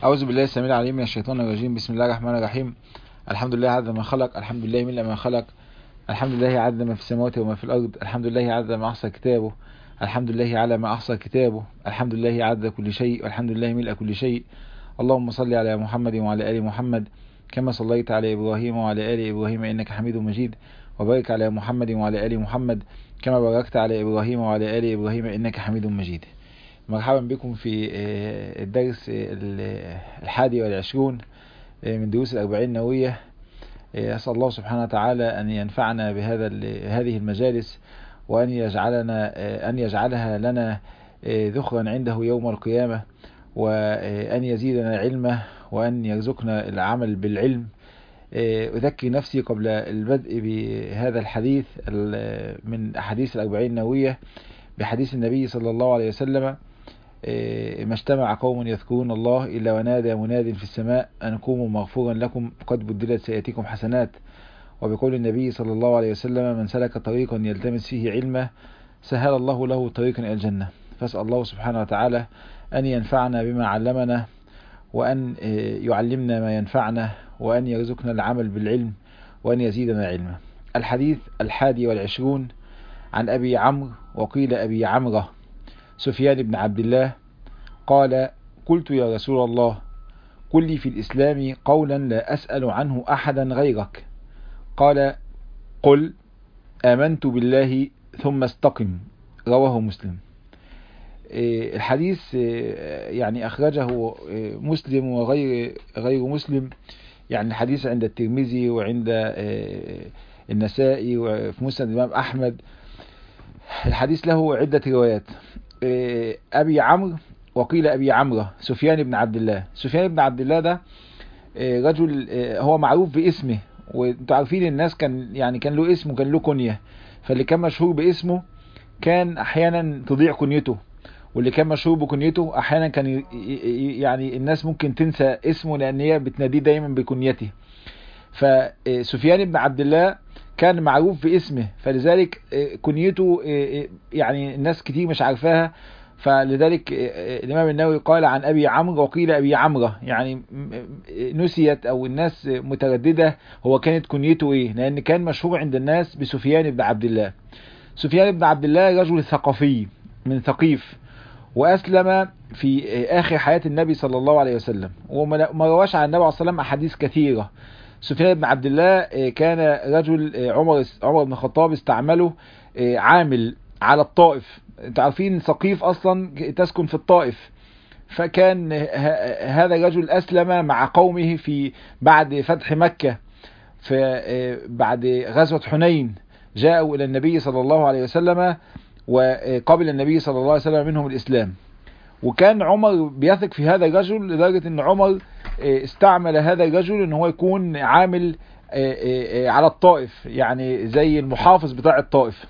أعوذ بالله السميع العليم من الشيطان الرجيم بسم الله الرحمن الرحيم الحمد لله عدد ما خلق الحمد لله ملء ما خلق الحمد لله عدد ما في السماوات وما في الأرض الحمد لله عدد ما أحصى كتابه الحمد لله على ما أحصى كتابه الحمد لله عدد كل شيء والحمد لله ملء كل شيء اللهم صل على محمد وعلى آل محمد كما صليت على إبراهيم وعلى آل إبراهيم إنك حميد مجيد وبارك على محمد وعلى آل محمد كما باركت على إبراهيم وعلى آل إبراهيم إنك حميد مجيد مرحبا بكم في الدرس الحادي والعشرون من دروس الأربعين النووية أسأل الله سبحانه وتعالى أن ينفعنا بهذا هذه المجالس وأن يجعلنا أن يجعلها لنا ذخرا عنده يوم القيامة وأن يزيدنا علما وأن يرزقنا العمل بالعلم أذكر نفسي قبل البدء بهذا الحديث من أحاديث الأربعين النووية بحديث النبي صلى الله عليه وسلم ما اجتمع قوم يذكرون الله إلا ونادى مناد في السماء أن قوموا مغفورا لكم قد بدلت سيئاتكم حسنات وبقول النبي صلى الله عليه وسلم من سلك طريقا يلتمس فيه علما سهل الله له طريقا إلى الجنة فاسأل الله سبحانه وتعالى أن ينفعنا بما علمنا وأن يعلمنا ما ينفعنا وأن يرزقنا العمل بالعلم وأن يزيدنا علما الحديث الحادي والعشرون عن أبي عمرو وقيل أبي عمرة سفيان بن عبد الله قال قلت يا رسول الله قل لي في الإسلام قولا لا أسأل عنه أحدا غيرك قال قل آمنت بالله ثم استقم رواه مسلم الحديث يعني أخرجه مسلم وغير غير مسلم يعني الحديث عند الترمذي وعند النسائي وفي مسند الإمام أحمد الحديث له عدة روايات أبي عمرو وقيل أبي عمرة سفيان بن عبد الله سفيان بن عبد الله ده رجل هو معروف باسمه وانتوا عارفين الناس كان يعني كان له اسم وكان له كنية فاللي كان مشهور باسمه كان أحيانا تضيع كنيته واللي كان مشهور بكنيته أحيانا كان يعني الناس ممكن تنسى اسمه لأن هي بتناديه دايما بكنيته فسفيان بن عبد الله كان معروف باسمه فلذلك كنيته يعني الناس كتير مش عارفاها فلذلك الإمام النووي قال عن أبي عمرو وقيل أبي عمرة يعني نسيت أو الناس مترددة هو كانت كنيته إيه لأن كان مشهور عند الناس بسفيان بن عبد الله سفيان بن عبد الله رجل ثقفي من ثقيف وأسلم في آخر حياة النبي صلى الله عليه وسلم وما رواش عن النبي عليه الصلاة والسلام أحاديث كثيرة سفيان بن عبد الله كان رجل عمر عمر بن الخطاب استعمله عامل على الطائف انتوا عارفين ثقيف اصلا تسكن في الطائف فكان هذا الرجل اسلم مع قومه في بعد فتح مكة في بعد غزوة حنين جاءوا الى النبي صلى الله عليه وسلم وقبل النبي صلى الله عليه وسلم منهم الاسلام وكان عمر بيثق في هذا الرجل لدرجة ان عمر استعمل هذا الرجل ان هو يكون عامل على الطائف يعني زي المحافظ بتاع الطائف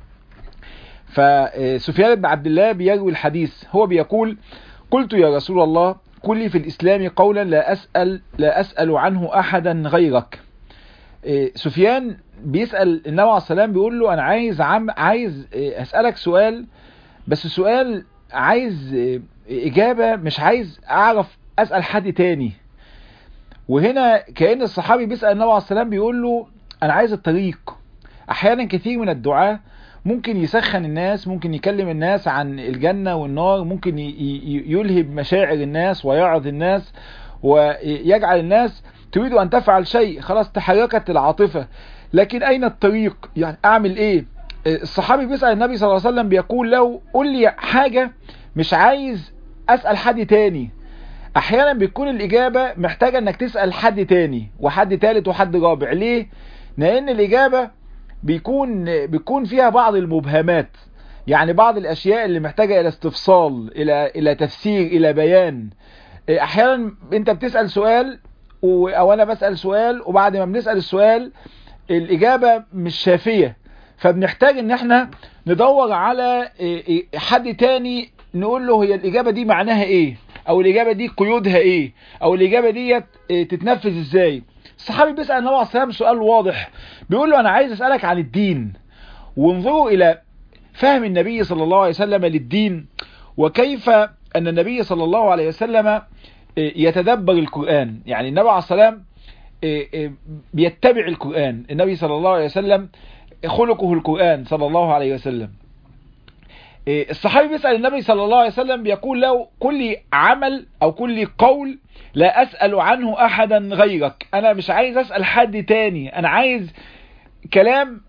فسفيان بن عبد الله بيروي الحديث هو بيقول قلت يا رسول الله قل لي في الإسلام قولا لا أسأل, لا أسأل عنه أحدا غيرك سفيان بيسأل النبي عليه السلام بيقول له أنا عايز عم عايز أسألك سؤال بس سؤال عايز إجابة مش عايز أعرف أسأل حد تاني وهنا كأن الصحابي بيسأل النبي عليه السلام بيقول له أنا عايز الطريق أحيانا كثير من الدعاء ممكن يسخن الناس ممكن يكلم الناس عن الجنة والنار ممكن يلهب مشاعر الناس ويعظ الناس ويجعل الناس تريد أن تفعل شيء خلاص تحركت العاطفة لكن أين الطريق يعني أعمل إيه الصحابي بيسأل النبي صلى الله عليه وسلم بيقول له قل لي حاجة مش عايز أسأل حد تاني احيانا بتكون الاجابة محتاجة انك تسأل حد تاني وحد تالت وحد رابع ليه لان الاجابة بيكون بيكون فيها بعض المبهمات يعني بعض الاشياء اللي محتاجة الى استفصال الى الى تفسير الى بيان احيانا انت بتسأل سؤال او انا بسأل سؤال وبعد ما بنسأل السؤال الاجابة مش شافية فبنحتاج ان احنا ندور على حد تاني نقول له هي الاجابة دي معناها ايه او الاجابة دي قيودها ايه او الاجابة دي تتنفذ ازاي الصحابي بيسأل النبي عليه الصلاة والسلام سؤال واضح بيقول له انا عايز اسألك عن الدين وانظروا الى فهم النبي صلى الله عليه وسلم للدين وكيف ان النبي صلى الله عليه وسلم يتدبر القرآن يعني النبي عليه السلام بيتبع القرآن النبي صلى الله عليه وسلم خلقه القرآن صلى الله عليه وسلم الصحابي بيسأل النبي صلى الله عليه وسلم بيقول له كل عمل او كل قول لا اسأل عنه احدا غيرك انا مش عايز اسأل حد تاني انا عايز كلام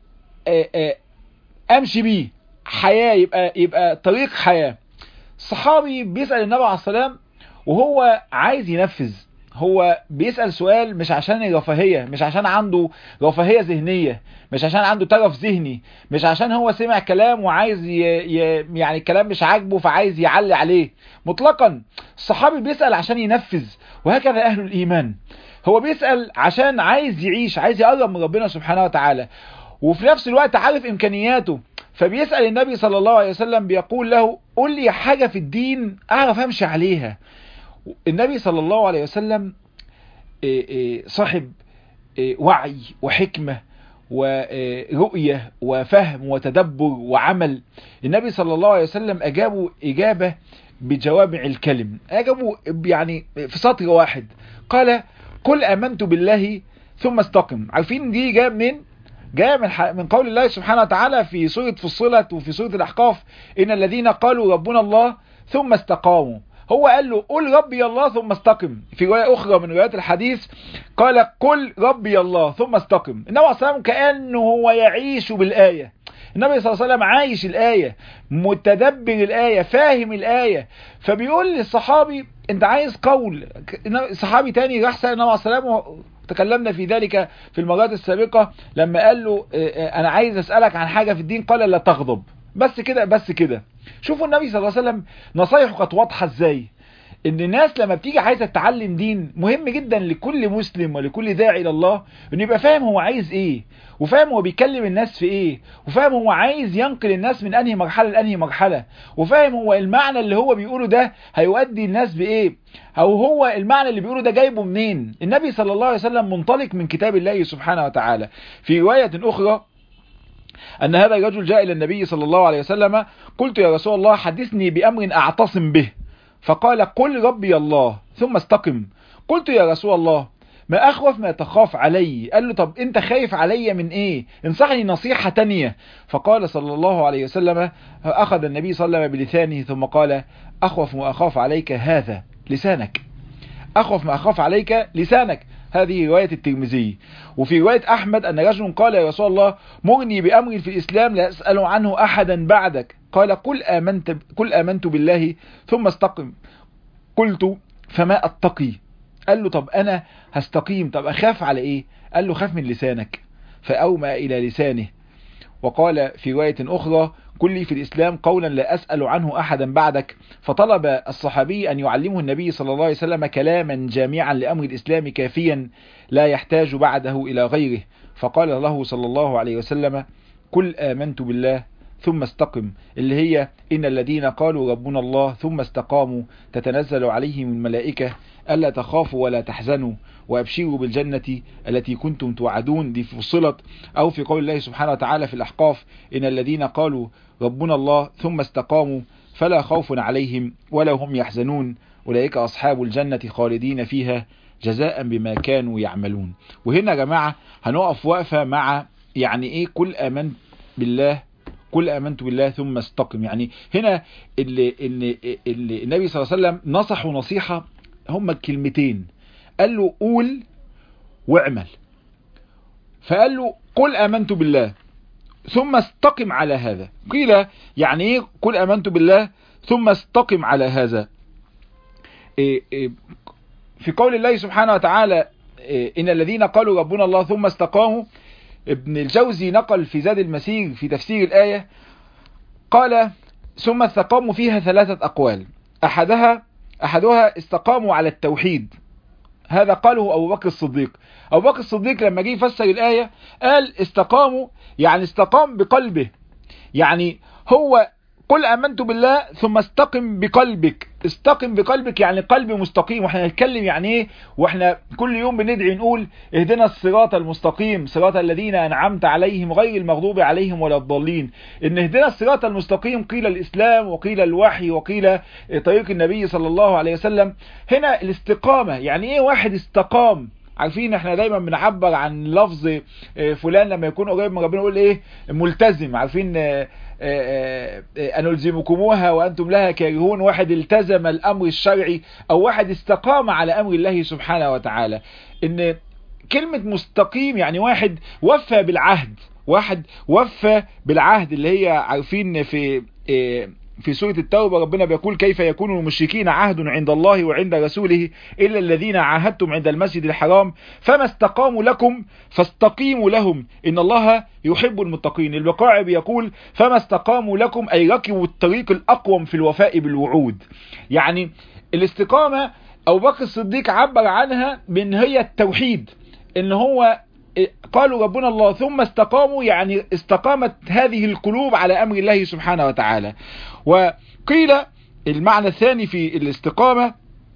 امشي بيه حياة يبقى, يبقى طريق حياة الصحابي بيسأل النبي عليه السلام وهو عايز ينفذ هو بيسأل سؤال مش عشان الرفاهية مش عشان عنده رفاهية ذهنية مش عشان عنده ترف ذهني مش عشان هو سمع كلام وعايز ي... ي... يعني الكلام مش عاجبه فعايز يعلي عليه مطلقا الصحابي بيسأل عشان ينفذ وهكذا أهل الإيمان هو بيسأل عشان عايز يعيش عايز يقرب من ربنا سبحانه وتعالى وفي نفس الوقت عارف إمكانياته فبيسأل النبي صلى الله عليه وسلم بيقول له قل لي حاجة في الدين أعرف أمشي عليها النبي صلى الله عليه وسلم صاحب وعي وحكمة ورؤية وفهم وتدبر وعمل النبي صلى الله عليه وسلم أجابه إجابة بجوامع الكلم أجابه يعني في سطر واحد قال قل آمنت بالله ثم استقم عارفين دي جاء من جاء من, من قول الله سبحانه وتعالى في سورة فصلت وفي سورة الأحقاف إن الذين قالوا ربنا الله ثم استقاموا هو قال له قل ربي الله ثم استقم في رواية أخرى من روايات الحديث قال قل ربي الله ثم استقم النبي صلى الله عليه وسلم كأنه هو يعيش بالآية النبي صلى الله عليه وسلم عايش الآية متدبر الآية فاهم الآية فبيقول للصحابي انت عايز قول صحابي تاني راح سأل النبي صلى الله عليه وسلم تكلمنا في ذلك في المرات السابقة لما قال له انا عايز اسألك عن حاجة في الدين قال لا تغضب بس كده بس كده شوفوا النبي صلى الله عليه وسلم نصايحه كانت واضحة ازاي ان الناس لما بتيجي عايزه تتعلم دين مهم جدا لكل مسلم ولكل داعي الى الله انه يبقى فاهم هو عايز ايه وفاهم هو بيكلم الناس في ايه وفاهم هو عايز ينقل الناس من انهي مرحله لانهي مرحله وفاهم هو المعنى اللي هو بيقوله ده هيؤدي الناس بايه او هو المعنى اللي بيقوله ده جايبه منين النبي صلى الله عليه وسلم منطلق من كتاب الله سبحانه وتعالى في روايه اخرى أن هذا الرجل جاء إلى النبي صلى الله عليه وسلم قلت يا رسول الله حدثني بأمر أعتصم به فقال قل ربي الله ثم استقم قلت يا رسول الله ما أخوف ما تخاف علي قال له طب أنت خايف علي من إيه انصحني نصيحة تانية فقال صلى الله عليه وسلم أخذ النبي صلى الله عليه وسلم بلسانه ثم قال أخوف ما أخاف عليك هذا لسانك أخوف ما أخاف عليك لسانك هذه رواية الترمذي وفي رواية أحمد أن رجل قال يا رسول الله مرني بأمر في الإسلام لا أسأل عنه أحدا بعدك قال قل آمنت, قل آمنت بالله ثم استقم قلت فما أتقي قال له طب أنا هستقيم طب أخاف على إيه قال له خاف من لسانك فأومى إلى لسانه وقال في رواية أخرى كل لي في الإسلام قولا لا أسأل عنه أحدا بعدك فطلب الصحابي أن يعلمه النبي صلى الله عليه وسلم كلاما جامعا لأمر الإسلام كافيا لا يحتاج بعده إلى غيره فقال له صلى الله عليه وسلم كل آمنت بالله ثم استقم اللي هي إن الذين قالوا ربنا الله ثم استقاموا تتنزل عليهم الملائكة ألا تخافوا ولا تحزنوا وأبشروا بالجنة التي كنتم توعدون دي فصلت أو في قول الله سبحانه وتعالى في الأحقاف إن الذين قالوا ربنا الله ثم استقاموا فلا خوف عليهم ولا هم يحزنون أولئك أصحاب الجنة خالدين فيها جزاء بما كانوا يعملون وهنا يا جماعة هنقف وقفة مع يعني إيه كل آمنت بالله كل آمنت بالله ثم استقم يعني هنا اللي, اللي, اللي النبي صلى الله عليه وسلم نصحه نصيحة هم الكلمتين قال له قول واعمل فقال له قل آمنت بالله ثم استقم على هذا قيل يعني ايه قل آمنت بالله ثم استقم على هذا إيه إيه في قول الله سبحانه وتعالى إيه إن الذين قالوا ربنا الله ثم استقاموا ابن الجوزي نقل في زاد المسير في تفسير الآية قال ثم استقاموا فيها ثلاثة أقوال أحدها أحدها استقاموا على التوحيد هذا قاله أبو بكر الصديق أبو بكر الصديق لما جه يفسر الآية قال استقاموا يعني استقام بقلبه يعني هو قل امنت بالله ثم استقم بقلبك استقم بقلبك يعني قلب مستقيم واحنا نتكلم يعني ايه واحنا كل يوم بندعي نقول اهدنا الصراط المستقيم صراط الذين انعمت عليهم غير المغضوب عليهم ولا الضالين ان اهدنا الصراط المستقيم قيل الاسلام وقيل الوحي وقيل طريق النبي صلى الله عليه وسلم هنا الاستقامة يعني ايه واحد استقام عارفين احنا دايما بنعبر عن لفظ فلان لما يكون قريب من ربنا نقول ايه ملتزم عارفين أنلزمكموها وأنتم لها كارهون واحد التزم الأمر الشرعي أو واحد استقام على أمر الله سبحانه وتعالى إن كلمة مستقيم يعني واحد وفى بالعهد واحد وفى بالعهد اللي هي عارفين في في سورة التوبة ربنا بيقول كيف يكون المشركين عهد عند الله وعند رسوله إلا الذين عاهدتم عند المسجد الحرام فما استقاموا لكم فاستقيموا لهم إن الله يحب المتقين البقاع بيقول فما استقاموا لكم أي ركبوا الطريق الأقوم في الوفاء بالوعود يعني الاستقامة أو بكر الصديق عبر عنها من هي التوحيد إن هو قالوا ربنا الله ثم استقاموا يعني استقامت هذه القلوب على أمر الله سبحانه وتعالى وقيل المعنى الثاني في الاستقامة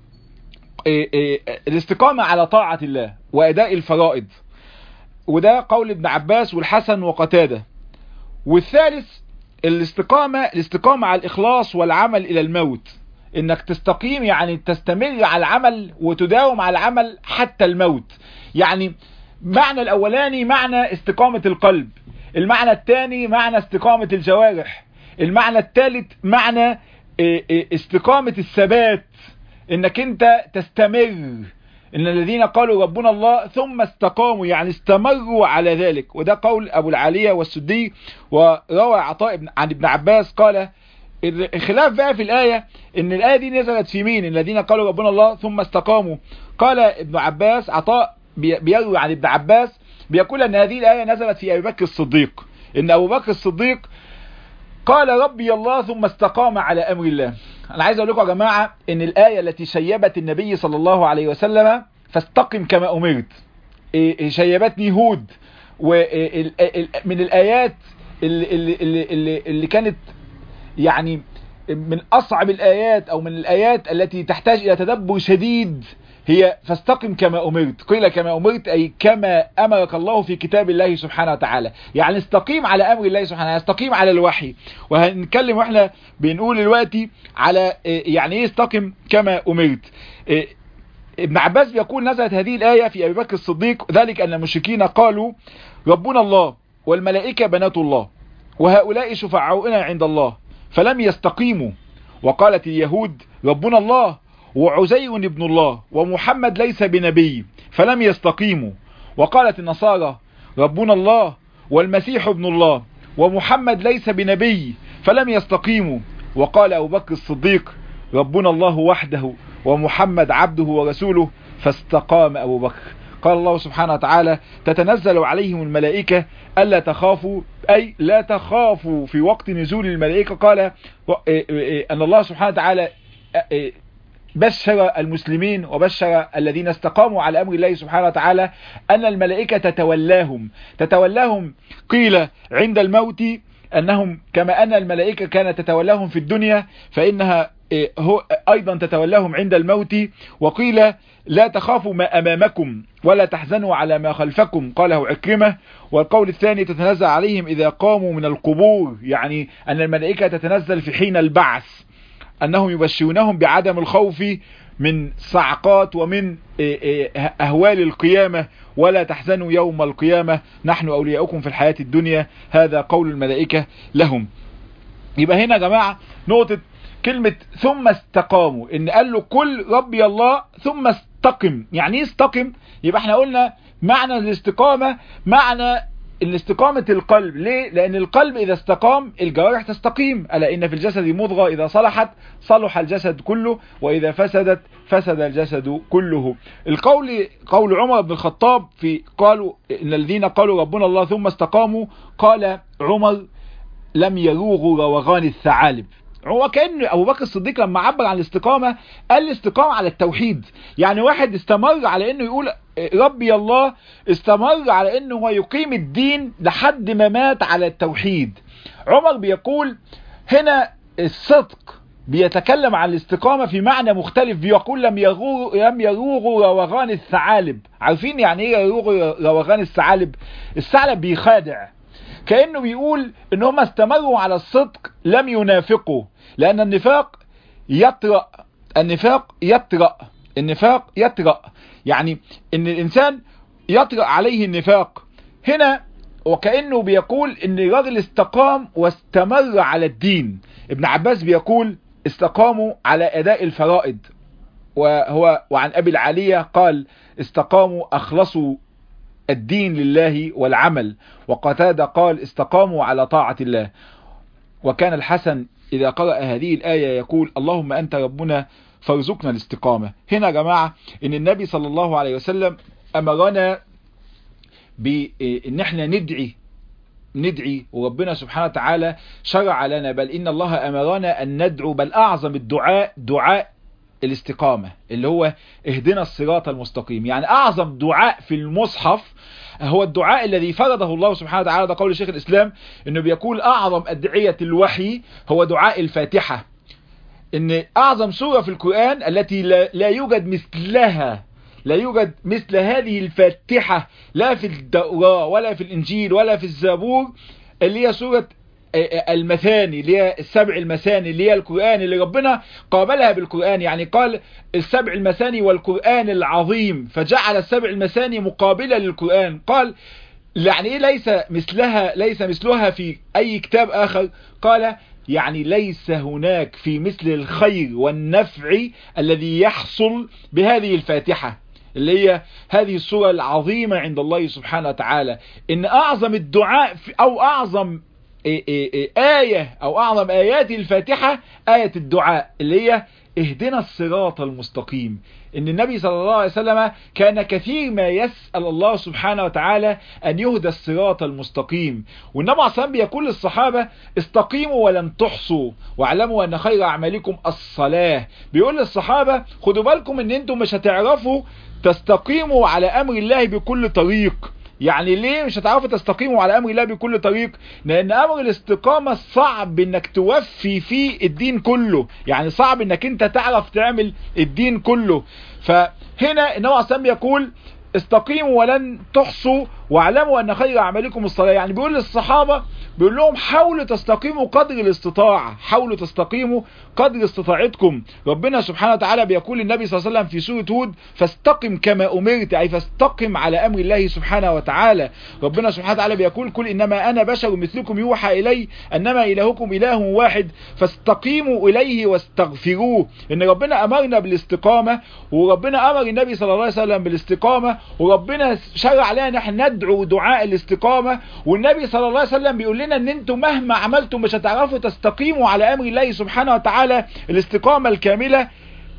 الاستقامة على طاعة الله وأداء الفرائض وده قول ابن عباس والحسن وقتادة والثالث الاستقامة الاستقامة على الإخلاص والعمل إلى الموت انك تستقيم يعني تستمر على العمل وتداوم على العمل حتى الموت يعني معنى الاولاني معنى استقامة القلب المعنى الثاني معنى استقامة الجوارح المعنى الثالث معنى استقامة الثبات انك انت تستمر ان الذين قالوا ربنا الله ثم استقاموا يعني استمروا على ذلك وده قول ابو العالية والسدي وروى عطاء عن ابن عباس قال الخلاف بقى في الآية ان الآية دي نزلت في مين الذين قالوا ربنا الله ثم استقاموا قال ابن عباس عطاء بيروي عن ابن عباس بيقول ان هذه الآية نزلت في ابي بكر الصديق ان ابو بكر الصديق قال ربي الله ثم استقام على امر الله انا عايز اقول لكم يا جماعة ان الآية التي شيبت النبي صلى الله عليه وسلم فاستقم كما امرت شيبتني هود ومن الآيات اللي, اللي, اللي, اللي كانت يعني من أصعب الآيات أو من الآيات التي تحتاج إلى تدبر شديد هي فاستقم كما أمرت قيل كما أمرت أي كما أمرك الله في كتاب الله سبحانه وتعالى يعني استقيم على أمر الله سبحانه استقيم على الوحي وهنتكلم وإحنا بنقول دلوقتي على يعني إيه استقم كما أمرت ابن عباس بيقول نزلت هذه الآية في أبي بكر الصديق ذلك أن المشركين قالوا ربنا الله والملائكة بنات الله وهؤلاء شفعاؤنا عند الله فلم يستقيموا وقالت اليهود ربنا الله وعزير ابن الله ومحمد ليس بنبي فلم يستقيموا وقالت النصارى ربنا الله والمسيح ابن الله ومحمد ليس بنبي فلم يستقيموا وقال أبو بكر الصديق ربنا الله وحده ومحمد عبده ورسوله فاستقام أبو بكر قال الله سبحانه وتعالى تتنزل عليهم الملائكة ألا تخافوا أي لا تخافوا في وقت نزول الملائكة قال أن الله سبحانه وتعالى بشر المسلمين وبشر الذين استقاموا على أمر الله سبحانه وتعالى أن الملائكة تتولاهم تتولاهم قيل عند الموت أنهم كما أن الملائكة كانت تتولاهم في الدنيا فإنها هو أيضا تتولاهم عند الموت وقيل لا تخافوا ما أمامكم ولا تحزنوا على ما خلفكم قاله عكرمة والقول الثاني تتنزل عليهم إذا قاموا من القبور يعني أن الملائكة تتنزل في حين البعث أنهم يبشرونهم بعدم الخوف من صعقات ومن أهوال القيامة ولا تحزنوا يوم القيامة نحن أولياؤكم في الحياة الدنيا هذا قول الملائكة لهم يبقى هنا يا جماعة نقطة كلمة ثم استقاموا ان قال له كل ربي الله ثم استقم يعني ايه استقم يبقى احنا قلنا معنى الاستقامة معنى الاستقامة القلب ليه لان القلب اذا استقام الجوارح تستقيم الا ان في الجسد مضغة اذا صلحت صلح الجسد كله واذا فسدت فسد الجسد كله القول قول عمر بن الخطاب في قالوا ان الذين قالوا ربنا الله ثم استقاموا قال عمر لم يروغوا روغان الثعالب هو كأن أبو بكر الصديق لما عبر عن الاستقامة قال الاستقامة على التوحيد يعني واحد استمر على انه يقول ربي الله استمر على انه هو يقيم الدين لحد ما مات على التوحيد عمر بيقول هنا الصدق بيتكلم عن الاستقامة في معنى مختلف بيقول لم يروغ لم يروغوا روغان الثعالب عارفين يعني ايه يروغ روغان الثعالب الثعلب بيخادع كأنه بيقول ان هم استمروا على الصدق لم ينافقوا لان النفاق يطرأ النفاق يطرأ النفاق يطرأ يعني ان الانسان يطرأ عليه النفاق هنا وكأنه بيقول ان الراجل استقام واستمر على الدين ابن عباس بيقول استقاموا على اداء الفرائض وهو وعن ابي العالية قال استقاموا اخلصوا الدين لله والعمل وقتادة قال استقاموا على طاعة الله وكان الحسن إذا قرأ هذه الآية يقول اللهم أنت ربنا فارزقنا الاستقامة هنا يا جماعة إن النبي صلى الله عليه وسلم أمرنا بإن احنا ندعي ندعي وربنا سبحانه وتعالى شرع لنا بل إن الله أمرنا أن ندعو بل أعظم الدعاء دعاء الاستقامة اللي هو اهدنا الصراط المستقيم يعني أعظم دعاء في المصحف هو الدعاء الذي فرضه الله سبحانه وتعالى ده قول شيخ الإسلام انه بيقول أعظم أدعية الوحي هو دعاء الفاتحة ان أعظم سورة في القرآن التي لا, لا يوجد مثلها لا يوجد مثل هذه الفاتحة لا في التوراة ولا في الإنجيل ولا في الزبور اللي هي سورة المثاني اللي هي السبع المثاني اللي هي القرآن اللي ربنا قابلها بالقرآن يعني قال السبع المثاني والقرآن العظيم فجعل السبع المثاني مقابلة للقرآن قال يعني ايه ليس مثلها ليس مثلها في اي كتاب اخر قال يعني ليس هناك في مثل الخير والنفع الذي يحصل بهذه الفاتحة اللي هي هذه السورة العظيمة عند الله سبحانه وتعالى ان اعظم الدعاء او اعظم آية أو أعظم آيات الفاتحة آية الدعاء اللي هي اهدنا الصراط المستقيم ان النبي صلى الله عليه وسلم كان كثير ما يسأل الله سبحانه وتعالى ان يهدى الصراط المستقيم والنبي عليه الصلاة بيقول للصحابة استقيموا ولن تحصوا واعلموا ان خير اعمالكم الصلاة بيقول للصحابة خدوا بالكم ان انتم مش هتعرفوا تستقيموا على امر الله بكل طريق يعني ليه مش هتعرفوا تستقيموا على امر الله بكل طريق لان امر الاستقامة صعب انك توفي فيه الدين كله يعني صعب انك انت تعرف تعمل الدين كله فهنا النبي عليه يقول استقيموا ولن تحصوا واعلموا ان خير اعمالكم الصلاة يعني بيقول للصحابة بيقول لهم حاولوا تستقيموا قدر الاستطاعة حاولوا تستقيموا قدر استطاعتكم ربنا سبحانه وتعالى بيقول للنبي صلى الله عليه وسلم في سورة هود فاستقم كما امرت اي فاستقم على امر الله سبحانه وتعالى ربنا سبحانه وتعالى بيقول كل انما انا بشر مثلكم يوحى الي انما الهكم اله واحد فاستقيموا اليه واستغفروه ان ربنا امرنا بالاستقامة وربنا امر النبي صلى الله عليه وسلم بالاستقامة وربنا شرع لنا ان احنا ندعو دعاء الاستقامة والنبي صلى الله عليه وسلم بيقول لنا ان انتم مهما عملتم مش هتعرفوا تستقيموا على امر الله سبحانه وتعالى الاستقامة الكاملة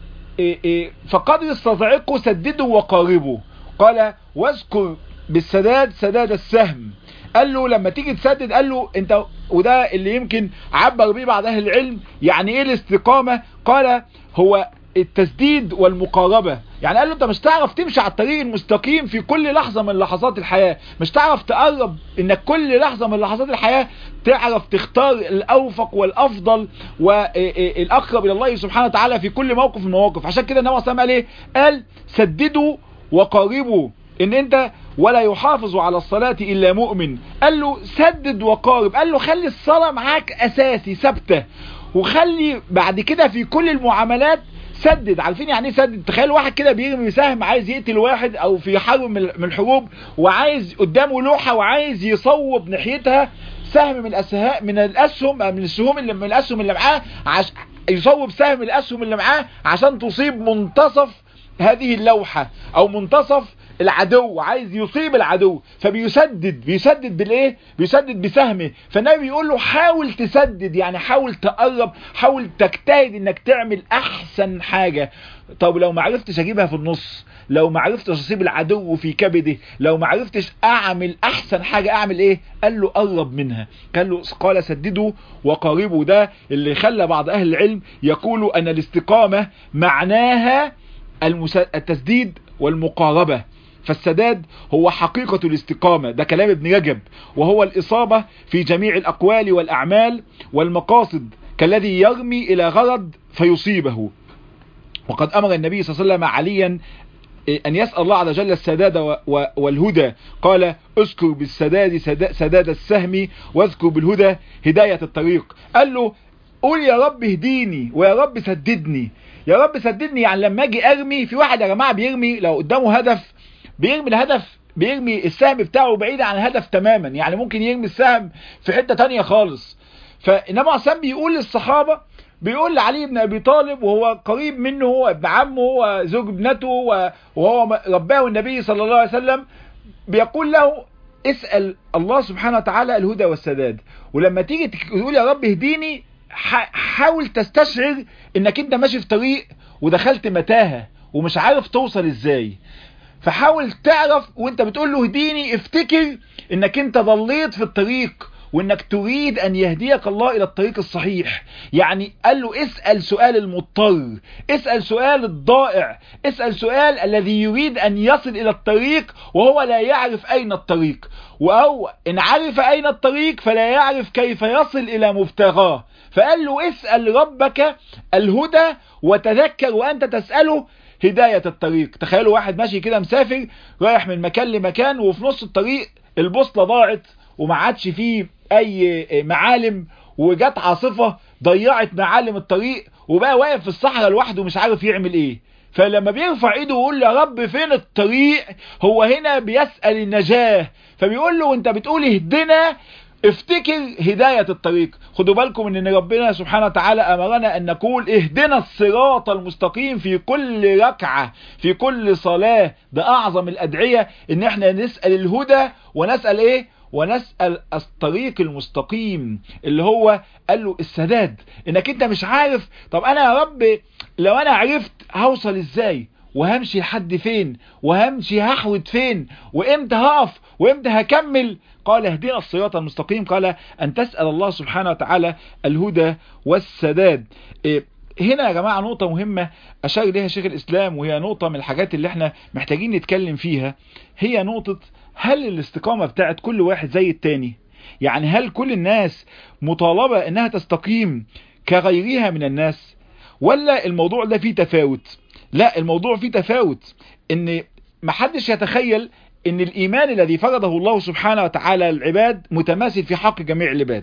فقدر استطاعتكم سددوا وقاربوا قال واذكر بالسداد سداد السهم قال له لما تيجي تسدد قال له انت وده اللي يمكن عبر بيه بعض اهل العلم يعني ايه الاستقامة قال هو التسديد والمقاربة يعني قال له انت مش تعرف تمشي على الطريق المستقيم في كل لحظة من لحظات الحياة مش تعرف تقرب انك كل لحظة من لحظات الحياة تعرف تختار الاوفق والافضل والاقرب الى الله سبحانه وتعالى في كل موقف من المواقف عشان كده النبي صلى الله عليه وسلم قال سددوا وقاربوا ان انت ولا يحافظ على الصلاة الا مؤمن قال له سدد وقارب قال له خلي الصلاة معاك اساسي ثابته وخلي بعد كده في كل المعاملات سدد عارفين يعني ايه سدد تخيل واحد كده بيرمي سهم عايز يقتل واحد او في حرب من الحروب وعايز قدامه لوحة وعايز يصوب ناحيتها سهم من الاسهم من الاسهم من السهوم اللي من الاسهم اللي معاه عش... يصوب سهم الاسهم اللي معاه عشان تصيب منتصف هذه اللوحة او منتصف العدو عايز يصيب العدو فبيسدد بيسدد بالايه بيسدد بسهمه فالنبي بيقول له حاول تسدد يعني حاول تقرب حاول تجتهد انك تعمل احسن حاجة طب لو ما عرفتش اجيبها في النص لو ما عرفتش اصيب العدو في كبده لو ما عرفتش اعمل احسن حاجة اعمل ايه قال له قرب منها قال له قال سددوا وقاربوا ده اللي خلى بعض اهل العلم يقولوا ان الاستقامة معناها التسديد والمقاربة فالسداد هو حقيقة الاستقامة ده كلام ابن رجب وهو الإصابة في جميع الأقوال والأعمال والمقاصد كالذي يرمي إلى غرض فيصيبه وقد أمر النبي صلى الله عليه وسلم عليا أن يسأل الله عز وجل السداد والهدى قال اذكر بالسداد سداد السهم واذكر بالهدى هداية الطريق قال له قول يا رب اهديني ويا رب سددني يا رب سددني يعني لما اجي ارمي في واحد يا جماعة بيرمي لو قدامه هدف بيرمي الهدف بيرمي السهم بتاعه بعيد عن الهدف تماما يعني ممكن يرمي السهم في حتة تانية خالص فإنما عصام بيقول للصحابة بيقول لعلي بن ابي طالب وهو قريب منه هو ابن عمه وزوج ابنته وهو رباه النبي صلى الله عليه وسلم بيقول له اسأل الله سبحانه وتعالى الهدى والسداد ولما تيجي تقول يا رب اهديني حاول تستشعر انك انت ماشي في طريق ودخلت متاهة ومش عارف توصل ازاي فحاول تعرف وانت بتقول له اهديني افتكر انك انت ضليت في الطريق وانك تريد ان يهديك الله الى الطريق الصحيح يعني قال له اسأل سؤال المضطر اسأل سؤال الضائع اسأل سؤال الذي يريد ان يصل الى الطريق وهو لا يعرف اين الطريق او ان عرف اين الطريق فلا يعرف كيف يصل الى مبتغاه فقال له اسأل ربك الهدى وتذكر وانت تسأله هداية الطريق تخيلوا واحد ماشي كده مسافر رايح من مكان لمكان وفي نص الطريق البوصلة ضاعت وما عادش فيه اي معالم وجت عاصفة ضيعت معالم الطريق وبقى واقف في الصحراء لوحده مش عارف يعمل ايه فلما بيرفع ايده ويقول يا رب فين الطريق هو هنا بيسأل النجاة فبيقول له انت بتقول اهدنا افتكر هداية الطريق خدوا بالكم ان ربنا سبحانه وتعالى امرنا ان نقول اهدنا الصراط المستقيم في كل ركعة في كل صلاة ده اعظم الادعية ان احنا نسأل الهدى ونسأل ايه ونسأل الطريق المستقيم اللي هو قال له السداد انك انت مش عارف طب انا يا رب لو انا عرفت هوصل ازاي وهمشي لحد فين وهمشي هحود فين وامتى هقف وامتى هكمل قال اهدنا الصراط المستقيم قال ان تسأل الله سبحانه وتعالى الهدى والسداد إيه هنا يا جماعة نقطة مهمة أشار إليها شيخ الإسلام وهي نقطة من الحاجات اللي احنا محتاجين نتكلم فيها هي نقطة هل الاستقامة بتاعت كل واحد زي التاني يعني هل كل الناس مطالبة انها تستقيم كغيرها من الناس ولا الموضوع ده فيه تفاوت لا الموضوع فيه تفاوت ان محدش يتخيل ان الايمان الذي فرضه الله سبحانه وتعالى العباد متماثل في حق جميع العباد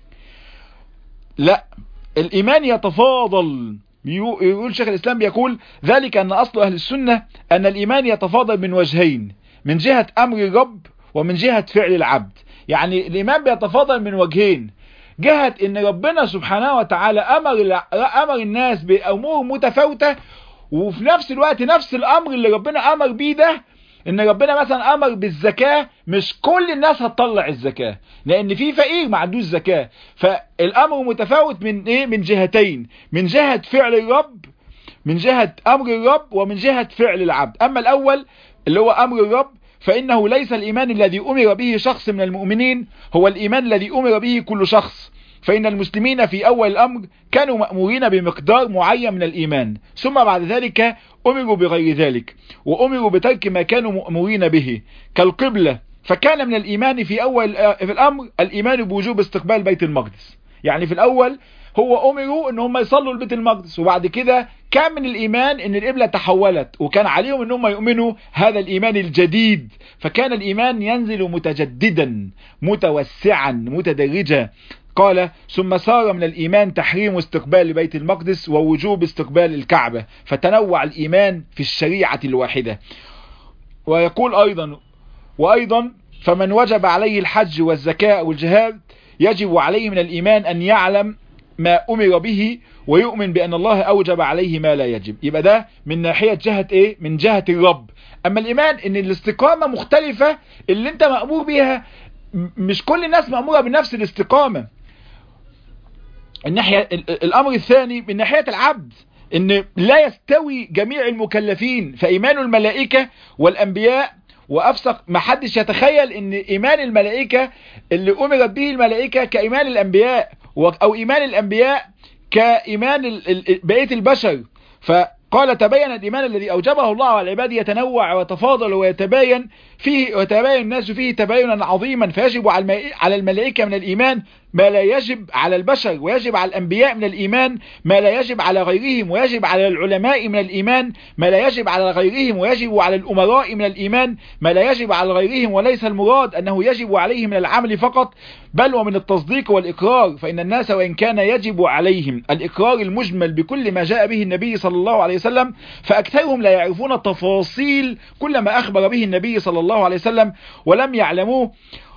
لا الايمان يتفاضل يقول شيخ الاسلام بيقول ذلك ان اصل اهل السنة ان الايمان يتفاضل من وجهين من جهة امر الرب ومن جهة فعل العبد يعني الايمان بيتفاضل من وجهين جهة ان ربنا سبحانه وتعالى امر, أمر الناس بامور متفاوتة وفي نفس الوقت نفس الامر اللي ربنا امر بيه ده ان ربنا مثلا امر بالزكاة مش كل الناس هتطلع الزكاة لان في فقير ما عندوش زكاة فالامر متفاوت من ايه من جهتين من جهة فعل الرب من جهة امر الرب ومن جهة فعل العبد اما الاول اللي هو امر الرب فانه ليس الايمان الذي امر به شخص من المؤمنين هو الايمان الذي امر به كل شخص فإن المسلمين في أول الأمر كانوا مأمورين بمقدار معين من الإيمان ثم بعد ذلك أمروا بغير ذلك وأمروا بترك ما كانوا مأمورين به كالقبلة فكان من الإيمان في أول في الأمر الإيمان بوجوب استقبال بيت المقدس يعني في الأول هو أمروا ان هم يصلوا لبيت المقدس وبعد كده كان من الإيمان ان القبلة تحولت وكان عليهم ان هم يؤمنوا هذا الإيمان الجديد فكان الإيمان ينزل متجددا متوسعا متدرجا قال ثم صار من الإيمان تحريم استقبال بيت المقدس ووجوب استقبال الكعبة فتنوع الإيمان في الشريعة الواحدة ويقول أيضا وأيضا فمن وجب عليه الحج والزكاة والجهاد يجب عليه من الإيمان أن يعلم ما أمر به ويؤمن بأن الله أوجب عليه ما لا يجب يبقى ده من ناحية جهة إيه؟ من جهة الرب أما الإيمان إن الاستقامة مختلفة اللي أنت مأمور بيها مش كل الناس مأمورة بنفس الاستقامة الناحية الأمر الثاني من ناحية العبد ان لا يستوي جميع المكلفين فإيمان الملائكة والأنبياء وأفسق ما حدش يتخيل ان إيمان الملائكة اللي أمرت به الملائكة كإيمان الأنبياء أو إيمان الأنبياء كإيمان بقية البشر فقال تبين الإيمان الذي أوجبه الله على العباد يتنوع ويتفاضل ويتباين فيه ويتباين الناس فيه تباينا عظيما فيجب على الملائكة من الإيمان ما لا يجب على البشر ويجب على الأنبياء من الإيمان ما لا يجب على غيرهم ويجب على العلماء من الإيمان ما لا يجب على غيرهم ويجب على الأمراء من الإيمان ما لا يجب على غيرهم وليس المراد أنه يجب عليه من العمل فقط بل ومن التصديق والإقرار فإن الناس وإن كان يجب عليهم الإقرار المجمل بكل ما جاء به النبي صلى الله عليه وسلم فأكثرهم لا يعرفون تفاصيل كل ما أخبر به النبي صلى الله عليه وسلم ولم يعلموه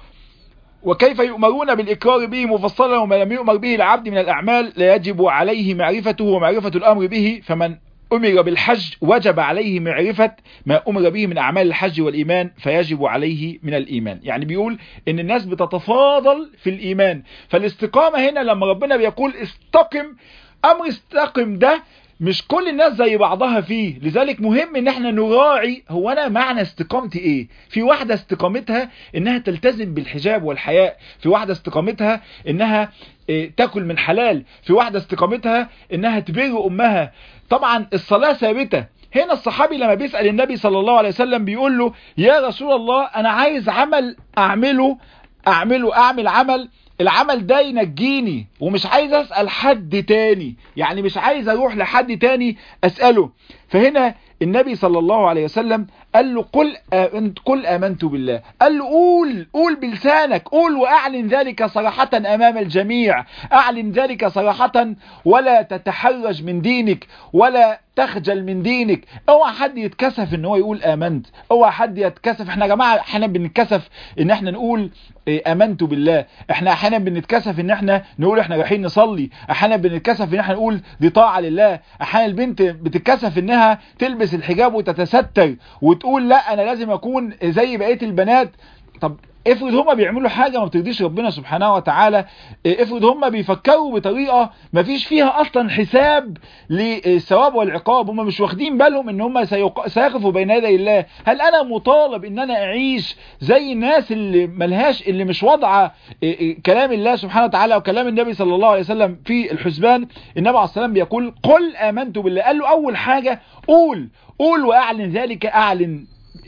وكيف يؤمرون بالإقرار به مفصلا وما لم يؤمر به العبد من الأعمال لا يجب عليه معرفته ومعرفة الأمر به فمن أمر بالحج وجب عليه معرفة ما أمر به من أعمال الحج والإيمان فيجب عليه من الإيمان يعني بيقول إن الناس بتتفاضل في الإيمان فالاستقامة هنا لما ربنا بيقول استقم أمر استقم ده مش كل الناس زي بعضها فيه لذلك مهم ان احنا نراعي هو انا معنى استقامتي ايه في واحدة استقامتها انها تلتزم بالحجاب والحياء في واحدة استقامتها انها إيه تاكل من حلال في واحدة استقامتها انها تبر امها طبعا الصلاة ثابتة هنا الصحابي لما بيسأل النبي صلى الله عليه وسلم بيقول له يا رسول الله انا عايز عمل اعمله اعمله اعمل عمل العمل ده ينجيني ومش عايز اسأل حد تاني يعني مش عايز اروح لحد تاني اسأله فهنا النبي صلى الله عليه وسلم قال له قل آمنت, قل آمنت بالله قال له قول قول بلسانك قول وأعلن ذلك صراحة أمام الجميع أعلن ذلك صراحة ولا تتحرج من دينك ولا تخجل من دينك اوعى حد يتكسف ان هو يقول امنت اوعى حد يتكسف احنا يا جماعه احيانا بنتكسف ان احنا نقول امنت بالله احنا احيانا بنتكسف ان احنا نقول احنا رايحين نصلي احيانا بنتكسف ان احنا نقول دي طاعه لله احيانا البنت بتتكسف انها تلبس الحجاب وتتستر وتقول لا انا لازم اكون زي بقيه البنات طب افرض هما بيعملوا حاجة ما بترضيش ربنا سبحانه وتعالى افرض هما بيفكروا بطريقة ما فيش فيها اصلا حساب للثواب والعقاب هما مش واخدين بالهم ان هما سيقفوا بين يدي الله هل انا مطالب ان انا اعيش زي الناس اللي ملهاش اللي مش واضعه كلام الله سبحانه وتعالى وكلام النبي صلى الله عليه وسلم في الحسبان النبي عليه السلام بيقول قل امنت بالله قال له اول حاجة قول قول واعلن ذلك اعلن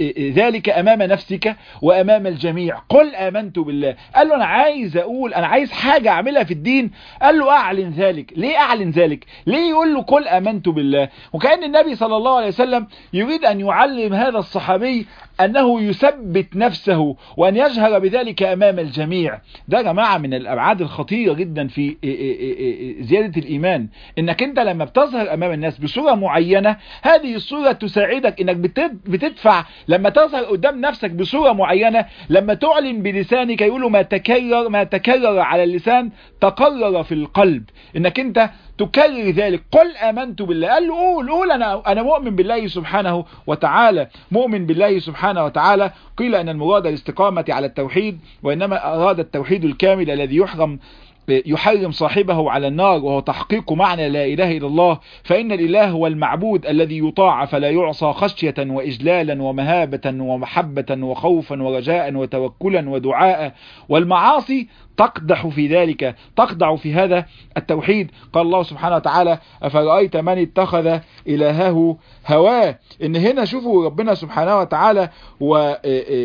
ذلك امام نفسك وامام الجميع قل امنت بالله قال له انا عايز اقول انا عايز حاجة اعملها في الدين قال له اعلن ذلك ليه اعلن ذلك ليه يقول له قل امنت بالله وكأن النبي صلى الله عليه وسلم يريد ان يعلم هذا الصحابي انه يثبت نفسه وان يجهر بذلك امام الجميع ده يا جماعة من الابعاد الخطيرة جدا في زيادة الايمان انك انت لما بتظهر امام الناس بصورة معينة هذه الصورة تساعدك انك بتدفع لما تظهر قدام نفسك بصورة معينة لما تعلن بلسانك يقولوا ما تكرر ما تكرر على اللسان تقرر في القلب انك انت تكرر ذلك قل امنت بالله قال له قول قول انا انا مؤمن بالله سبحانه وتعالى مؤمن بالله سبحانه وتعالى قيل ان المراد الاستقامة على التوحيد وانما اراد التوحيد الكامل الذي يحرم يحرم صاحبه على النار وهو تحقيق معنى لا إله إلا الله فإن الإله هو المعبود الذي يطاع فلا يعصى خشية وإجلالا ومهابة ومحبة وخوفا ورجاء وتوكلا ودعاء والمعاصي تقدح في ذلك تقدع في هذا التوحيد قال الله سبحانه وتعالى أفرأيت من اتخذ إلهه هواه إن هنا شوفوا ربنا سبحانه وتعالى و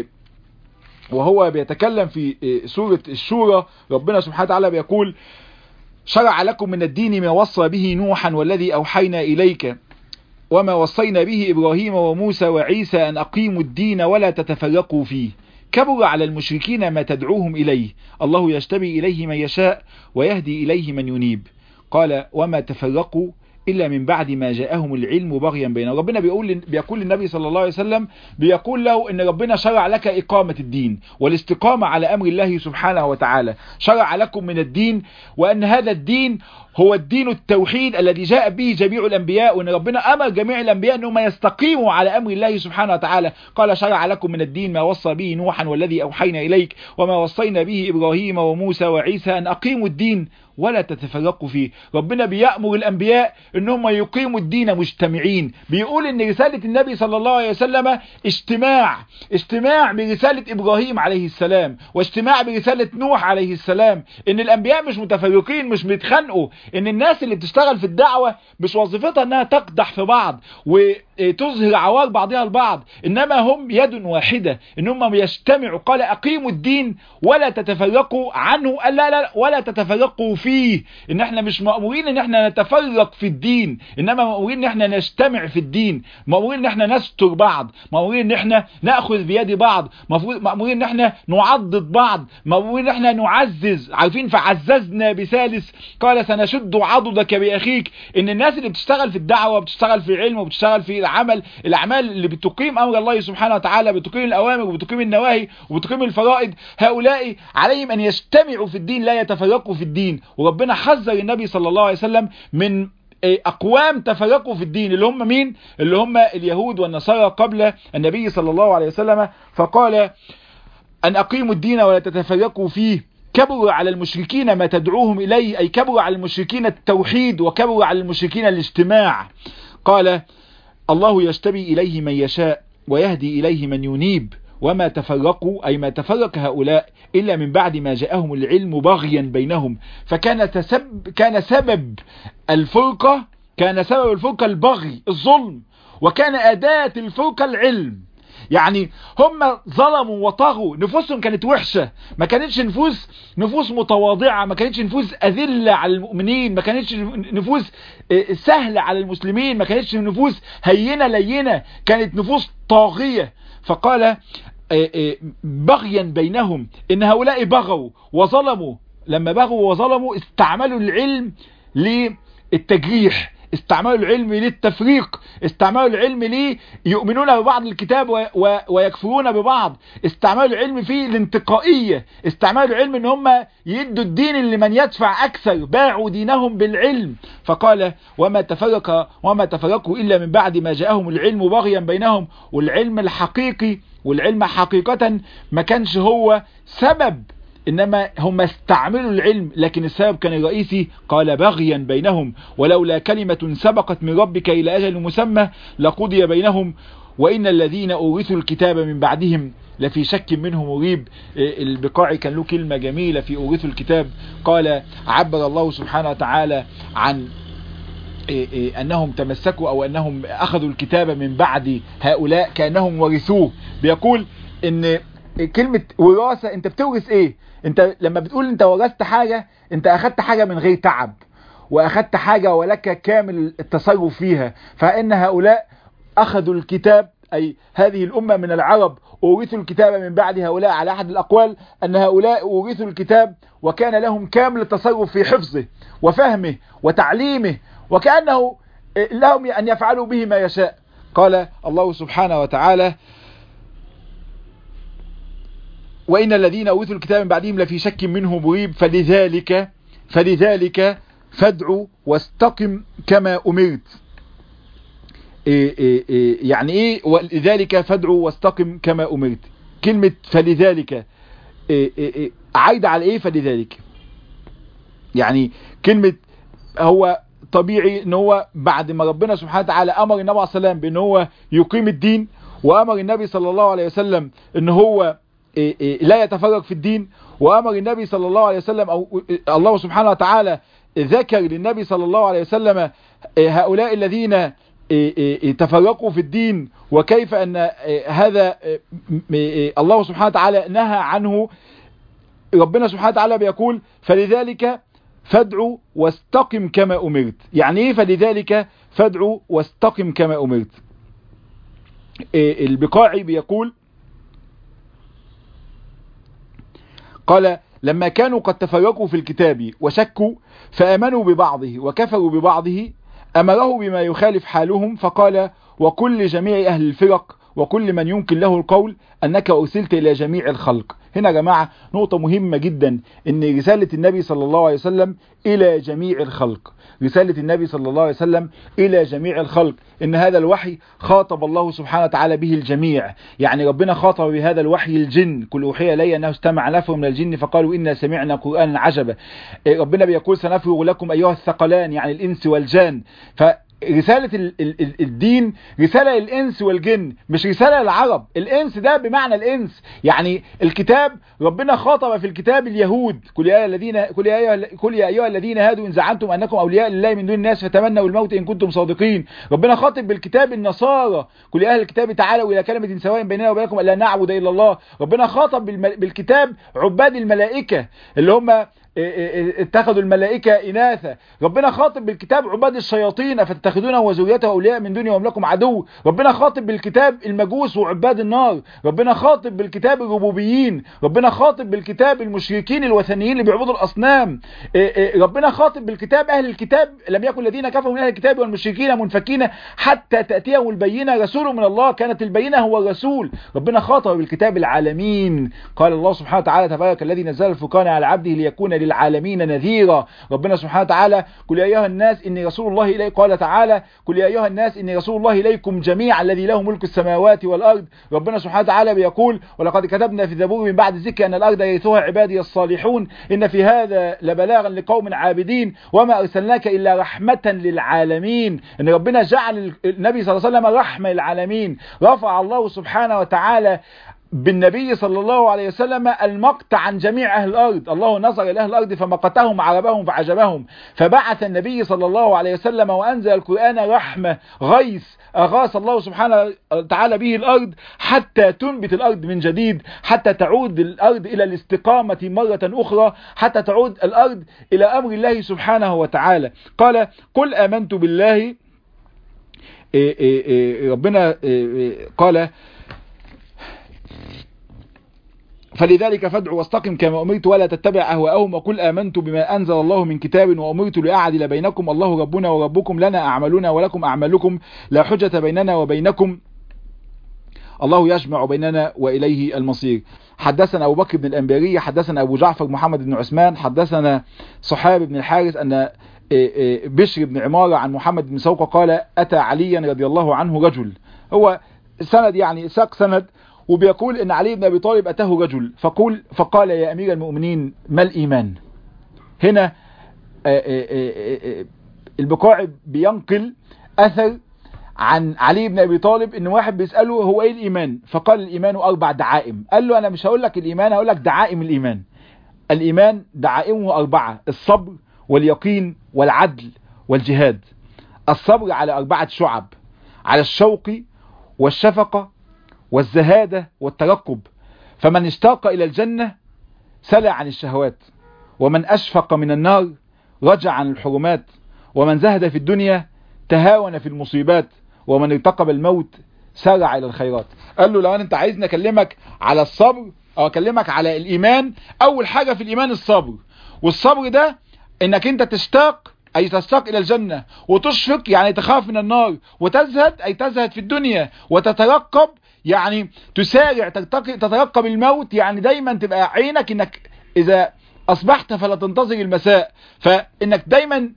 وهو بيتكلم في سورة الشورى ربنا سبحانه وتعالى بيقول شرع لكم من الدين ما وصى به نوحا والذي أوحينا إليك وما وصينا به إبراهيم وموسى وعيسى أن أقيموا الدين ولا تتفرقوا فيه كبر على المشركين ما تدعوهم إليه الله يجتبي إليه من يشاء ويهدي إليه من ينيب قال وما تفرقوا إلا من بعد ما جاءهم العلم بغيا بينهم ربنا بيقول بيقول للنبي صلى الله عليه وسلم بيقول له ان ربنا شرع لك إقامة الدين والاستقامة على أمر الله سبحانه وتعالى شرع لكم من الدين وأن هذا الدين هو الدين التوحيد الذي جاء به جميع الأنبياء وأن ربنا أمر جميع الأنبياء أنهم يستقيموا على أمر الله سبحانه وتعالى قال شرع لكم من الدين ما وصى به نوحا والذي أوحينا إليك وما وصينا به إبراهيم وموسى وعيسى أن أقيموا الدين ولا تتفرقوا فيه ربنا بيأمر الأنبياء أنهم يقيموا الدين مجتمعين بيقول أن رسالة النبي صلى الله عليه وسلم اجتماع اجتماع برسالة إبراهيم عليه السلام واجتماع برسالة نوح عليه السلام أن الأنبياء مش متفرقين مش بيتخانقوا أن الناس اللي بتشتغل في الدعوة مش وظيفتها أنها تقدح في بعض و تظهر عوار بعضها البعض انما هم يد واحدة ان هم يجتمعوا قال اقيموا الدين ولا تتفرقوا عنه لا لا ولا تتفرقوا فيه ان احنا مش مأمورين ان احنا نتفرق في الدين انما مأمورين ان احنا نجتمع في الدين مأمورين ان احنا نستر بعض مأمورين ان احنا ناخذ بيد بعض مأمورين ان احنا نعضد بعض مأمورين ان احنا نعزز عارفين فعززنا بثالث قال سنشد عضدك باخيك ان الناس اللي بتشتغل في الدعوة بتشتغل في العلم وبتشتغل في العمل الاعمال اللي بتقيم امر الله سبحانه وتعالى بتقيم الاوامر وبتقيم النواهي وبتقيم الفرائض هؤلاء عليهم ان يجتمعوا في الدين لا يتفرقوا في الدين وربنا حذر النبي صلى الله عليه وسلم من اقوام تفرقوا في الدين اللي هم مين اللي هم اليهود والنصارى قبل النبي صلى الله عليه وسلم فقال ان اقيموا الدين ولا تتفرقوا فيه كبر على المشركين ما تدعوهم إليه أي كبر على المشركين التوحيد وكبر على المشركين الاجتماع قال الله يجتبي إليه من يشاء ويهدي إليه من ينيب وما تفرقوا أي ما تفرق هؤلاء إلا من بعد ما جاءهم العلم بغيا بينهم فكان تسب كان سبب الفرقة كان سبب الفرقة البغي الظلم وكان أداة الفرقة العلم يعني هم ظلموا وطغوا نفوسهم كانت وحشة ما كانتش نفوس نفوس متواضعة ما كانتش نفوس أذلة على المؤمنين ما كانتش نفوس سهلة على المسلمين ما كانتش نفوس هينة لينة كانت نفوس طاغية فقال بغيا بينهم ان هؤلاء بغوا وظلموا لما بغوا وظلموا استعملوا العلم للتجريح استعملوا العلم للتفريق استعملوا العلم ليه يؤمنون ببعض الكتاب و... و... ويكفرون ببعض استعملوا العلم فيه الانتقائية استعملوا العلم ان هم يدوا الدين لمن يدفع اكثر باعوا دينهم بالعلم فقال وما تفرق وما تفرقوا الا من بعد ما جاءهم العلم بغيا بينهم والعلم الحقيقي والعلم حقيقة ما كانش هو سبب إنما هم استعملوا العلم لكن السبب كان الرئيسي قال بغيا بينهم ولولا كلمة سبقت من ربك إلى أجل مسمى لقضي بينهم وإن الذين أورثوا الكتاب من بعدهم لفي شك منه مريب البقاعي كان له كلمة جميلة في أورثوا الكتاب قال عبر الله سبحانه وتعالى عن أنهم تمسكوا أو أنهم أخذوا الكتاب من بعد هؤلاء كأنهم ورثوه بيقول ان كلمة وراثة انت بتورث ايه انت لما بتقول انت ورثت حاجة انت اخدت حاجة من غير تعب واخدت حاجة ولك كامل التصرف فيها فان هؤلاء اخذوا الكتاب اي هذه الامة من العرب اورثوا الكتاب من بعد هؤلاء على احد الاقوال ان هؤلاء اورثوا الكتاب وكان لهم كامل التصرف في حفظه وفهمه وتعليمه وكأنه لهم ان يفعلوا به ما يشاء قال الله سبحانه وتعالى وإن الذين أوتوا الكتاب من بعدهم لفي شك منه مريب فلذلك فلذلك فادعوا واستقم كما أمرت إيه إيه إيه يعني إيه ولذلك فادعوا واستقم كما أمرت كلمة فلذلك عايدة على إيه فلذلك يعني كلمة هو طبيعي ان هو بعد ما ربنا سبحانه وتعالى امر النبي عليه الصلاه والسلام بان هو يقيم الدين وامر النبي صلى الله عليه وسلم ان هو لا يتفرق في الدين وامر النبي صلى الله عليه وسلم او الله سبحانه وتعالى ذكر للنبي صلى الله عليه وسلم هؤلاء الذين تفرقوا في الدين وكيف ان هذا الله سبحانه وتعالى نهى عنه ربنا سبحانه وتعالى بيقول فلذلك فادعوا واستقم كما أمرت يعني ايه فلذلك فادعوا واستقم كما أمرت البقاعي بيقول قال لما كانوا قد تفرقوا في الكتاب وشكوا فآمنوا ببعضه وكفروا ببعضه أمره بما يخالف حالهم فقال وكل جميع أهل الفرق وكل من يمكن له القول أنك أرسلت إلى جميع الخلق هنا يا جماعة نقطة مهمة جدا ان رسالة النبي صلى الله عليه وسلم الى جميع الخلق رسالة النبي صلى الله عليه وسلم الى جميع الخلق ان هذا الوحي خاطب الله سبحانه وتعالى به الجميع يعني ربنا خاطب بهذا الوحي الجن كل اوحي الي انه استمع نفر من الجن فقالوا انا سمعنا قرآنا عجبا ربنا بيقول سنفرغ لكم ايها الثقلان يعني الانس والجان ف رسالة ال ال ال الدين رسالة للإنس والجن مش رسالة للعرب الإنس ده بمعنى الإنس يعني الكتاب ربنا خاطب في الكتاب اليهود كل يا الذين كل يا أيها كل يا أيها الذين هادوا إن زعمتم أنكم أولياء لله من دون الناس فتمنوا الموت إن كنتم صادقين ربنا خاطب بالكتاب النصارى كل يا أهل الكتاب تعالوا إلى كلمة سواء بيننا وبينكم ألا نعبد إلا الله ربنا خاطب بالكتاب عباد الملائكة اللي هم اتخذوا الملائكة إناثا ربنا خاطب بالكتاب عباد الشياطين فتتخذونه وزوجته أولياء من دوني وهم عدو ربنا خاطب بالكتاب المجوس وعباد النار ربنا خاطب بالكتاب الربوبيين ربنا خاطب بالكتاب المشركين الوثنيين اللي بيعبدوا الأصنام ربنا خاطب بالكتاب أهل الكتاب لم يكن الذين كفروا من أهل الكتاب والمشركين منفكين حتى تأتيهم البينة رسول من الله كانت البينة هو الرسول ربنا خاطب بالكتاب العالمين قال الله سبحانه وتعالى تبارك الذي نزل الفرقان على عبده ليكون للعالمين نذيرا ربنا سبحانه وتعالى قل يا أيها الناس إني رسول الله إليك قال تعالى قل يا أيها الناس إني رسول الله إليكم جميعا الذي له ملك السماوات والأرض ربنا سبحانه وتعالى بيقول ولقد كتبنا في الزبور من بعد الذكر أن الأرض يرثها عبادي الصالحون إن في هذا لبلاغا لقوم عابدين وما أرسلناك إلا رحمة للعالمين إن ربنا جعل النبي صلى الله عليه وسلم رحمة للعالمين رفع الله سبحانه وتعالى بالنبي صلى الله عليه وسلم المقت عن جميع أهل الأرض الله نظر إلى أهل الأرض فمقتهم عربهم فعجبهم فبعث النبي صلى الله عليه وسلم وأنزل القرآن رحمة غيث أغاث الله سبحانه وتعالى به الأرض حتى تنبت الأرض من جديد حتى تعود الأرض إلى الاستقامة مرة أخرى حتى تعود الأرض إلى أمر الله سبحانه وتعالى قال قل آمنت بالله إيه إيه إيه ربنا قال فلذلك فادع واستقم كما أمرت ولا تتبع أهواءهم وقل آمنت بما أنزل الله من كتاب وأمرت لأعدل بينكم الله ربنا وربكم لنا أعمالنا ولكم أعمالكم لا حجة بيننا وبينكم الله يجمع بيننا وإليه المصير حدثنا أبو بكر بن الأنباري حدثنا أبو جعفر محمد بن عثمان حدثنا صحاب بن الحارث أن بشر بن عمارة عن محمد بن سوقة قال أتى عليا رضي الله عنه رجل هو سند يعني ساق سند وبيقول ان علي بن ابي طالب اتاه رجل فقول فقال يا امير المؤمنين ما الايمان هنا البقاع بينقل اثر عن علي بن ابي طالب ان واحد بيساله هو ايه الايمان فقال الايمان اربع دعائم قال له انا مش هقول لك الايمان هقول لك دعائم الايمان الايمان دعائمه اربعه الصبر واليقين والعدل والجهاد الصبر على اربعه شعب على الشوق والشفقه والزهادة والترقب فمن اشتاق إلى الجنة سلع عن الشهوات ومن أشفق من النار رجع عن الحرمات ومن زهد في الدنيا تهاون في المصيبات ومن ارتقب الموت سارع إلى الخيرات قال له لو أنت عايزني أكلمك على الصبر أو أكلمك على الإيمان أول حاجة في الإيمان الصبر والصبر ده إنك أنت تشتاق أي تشتاق إلى الجنة وتشفق يعني تخاف من النار وتزهد أي تزهد في الدنيا وتترقب يعني تسارع تترقب الموت يعني دايما تبقى عينك انك اذا اصبحت فلا تنتظر المساء فانك دايما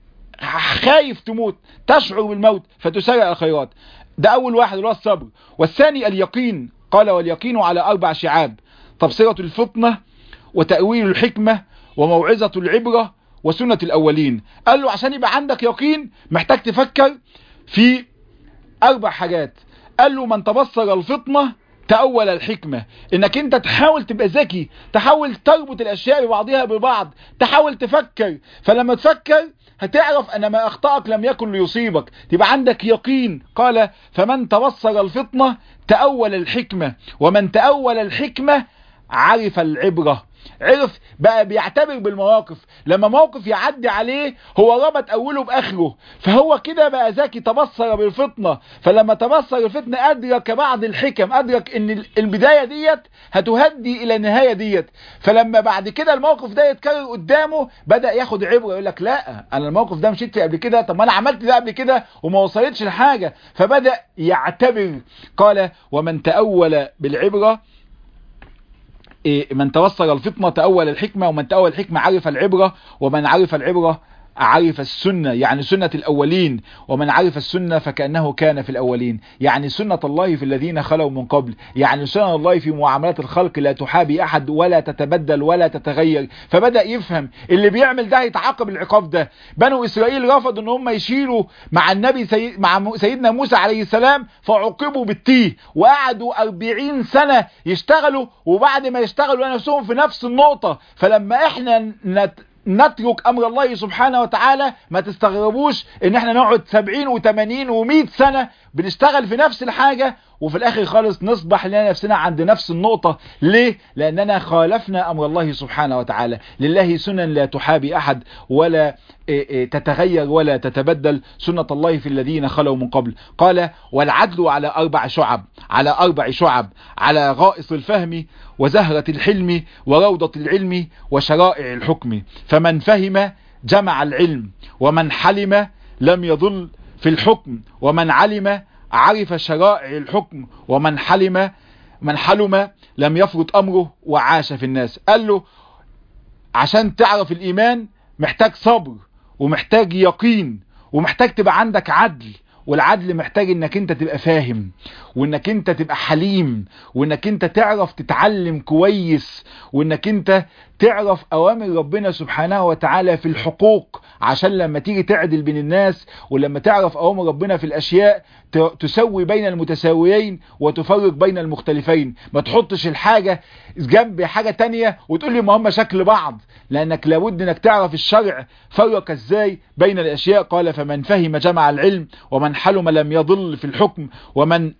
خايف تموت تشعر بالموت فتسارع الخيرات ده اول واحد اللي هو الصبر والثاني اليقين قال واليقين على اربع شعاب تبصرة الفطنة وتأويل الحكمة وموعظة العبرة وسنة الاولين قال له عشان يبقى عندك يقين محتاج تفكر في اربع حاجات قال له من تبصر الفطنة تأول الحكمة انك انت تحاول تبقى ذكي تحاول تربط الاشياء ببعضها ببعض تحاول تفكر فلما تفكر هتعرف ان ما اخطأك لم يكن ليصيبك تبقى عندك يقين قال فمن تبصر الفطنة تأول الحكمة ومن تأول الحكمة عرف العبرة عرف بقى بيعتبر بالمواقف لما موقف يعدي عليه هو ربط اوله باخره فهو كده بقى ذكي تبصر بالفطنة فلما تبصر الفتنة ادرك بعض الحكم ادرك ان البداية ديت هتهدي الى النهاية ديت فلما بعد كده الموقف ده يتكرر قدامه بدأ ياخد عبرة يقول لك لا انا الموقف ده مشيت فيه قبل كده طب ما انا عملت ده قبل كده وما وصلتش لحاجة فبدأ يعتبر قال ومن تأول بالعبرة من توصل الفطنة تأول الحكمة ومن تأول الحكمة عرف العبرة ومن عرف العبرة عرف السنة يعني سنة الأولين ومن عرف السنة فكأنه كان في الأولين يعني سنة الله في الذين خلوا من قبل يعني سنة الله في معاملات الخلق لا تحابي أحد ولا تتبدل ولا تتغير فبدأ يفهم اللي بيعمل ده يتعاقب العقاب ده بنو إسرائيل رفضوا ان هم يشيلوا مع النبي سيد مع سيدنا موسى عليه السلام فعوقبوا بالتيه وقعدوا 40 سنة يشتغلوا وبعد ما يشتغلوا نفسهم في نفس النقطة فلما احنا نت نترك امر الله سبحانه وتعالى ما تستغربوش ان احنا نقعد 70 و80 و100 سنة بنشتغل في نفس الحاجة وفي الاخر خالص نصبح لنا نفسنا عند نفس النقطة ليه؟ لاننا خالفنا امر الله سبحانه وتعالى لله سنن لا تحابي احد ولا تتغير ولا تتبدل سنة الله في الذين خلوا من قبل قال والعدل على اربع شعب على اربع شعب على غائص الفهم وزهرة الحلم وروضة العلم وشرائع الحكم فمن فهم جمع العلم ومن حلم لم يضل في الحكم ومن علم عرف شرائع الحكم ومن حلم من حلم لم يفرط امره وعاش في الناس قال له عشان تعرف الايمان محتاج صبر ومحتاج يقين ومحتاج تبقى عندك عدل والعدل محتاج انك انت تبقى فاهم وانك انت تبقى حليم وانك انت تعرف تتعلم كويس وانك انت تعرف اوامر ربنا سبحانه وتعالى في الحقوق عشان لما تيجي تعدل بين الناس ولما تعرف اوامر ربنا في الاشياء تسوي بين المتساويين وتفرق بين المختلفين ما تحطش الحاجة جنب حاجة تانية وتقول لي ما هم شكل بعض لانك لابد انك تعرف الشرع فرق ازاي بين الاشياء قال فمن فهم جمع العلم ومن حلم لم يضل في الحكم ومن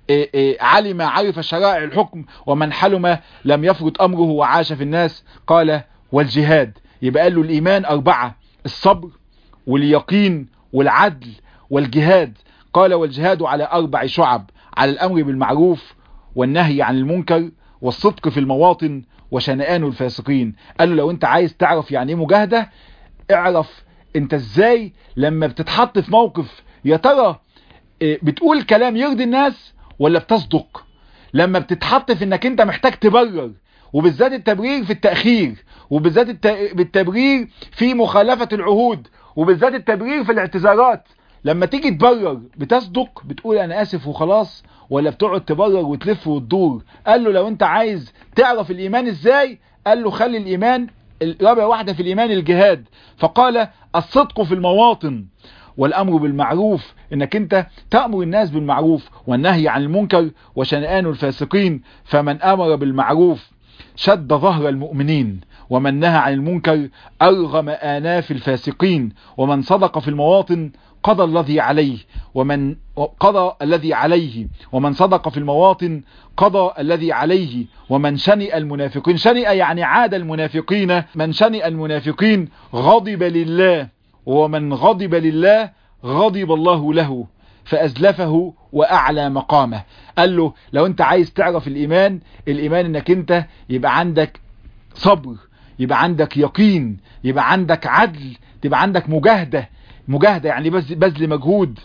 علم عرف شرائع الحكم ومن حلم لم يفرط امره وعاش في الناس قال والجهاد يبقى قال له الايمان اربعة الصبر واليقين والعدل والجهاد قال والجهاد على اربع شعب على الامر بالمعروف والنهي عن المنكر والصدق في المواطن وشنآن الفاسقين قال له لو انت عايز تعرف يعني ايه مجاهدة اعرف انت ازاي لما بتتحط في موقف يا ترى بتقول كلام يرضي الناس ولا بتصدق لما بتتحط في انك انت محتاج تبرر وبالذات التبرير في التأخير وبالذات التبرير في مخالفة العهود وبالذات التبرير في الاعتذارات لما تيجي تبرر بتصدق بتقول انا اسف وخلاص ولا بتقعد تبرر وتلف وتدور قال له لو انت عايز تعرف الايمان ازاي قال له خلي الايمان رابع واحدة في الايمان الجهاد فقال الصدق في المواطن والامر بالمعروف انك انت تأمر الناس بالمعروف والنهي عن المنكر وشنآن الفاسقين فمن امر بالمعروف شد ظهر المؤمنين ومن نهى عن المنكر ارغم اناف الفاسقين ومن صدق في المواطن قضى الذي عليه ومن قضى الذي عليه ومن صدق في المواطن قضى الذي عليه ومن شنئ المنافقين شنئ يعني عاد المنافقين من شنئ المنافقين غضب لله ومن غضب لله غضب الله له فأزلفه وأعلى مقامه قال له لو انت عايز تعرف الإيمان الإيمان انك انت يبقى عندك صبر يبقى عندك يقين يبقى عندك عدل تبقى عندك مجاهدة مجاهدة يعني بذل مجهود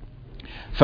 ف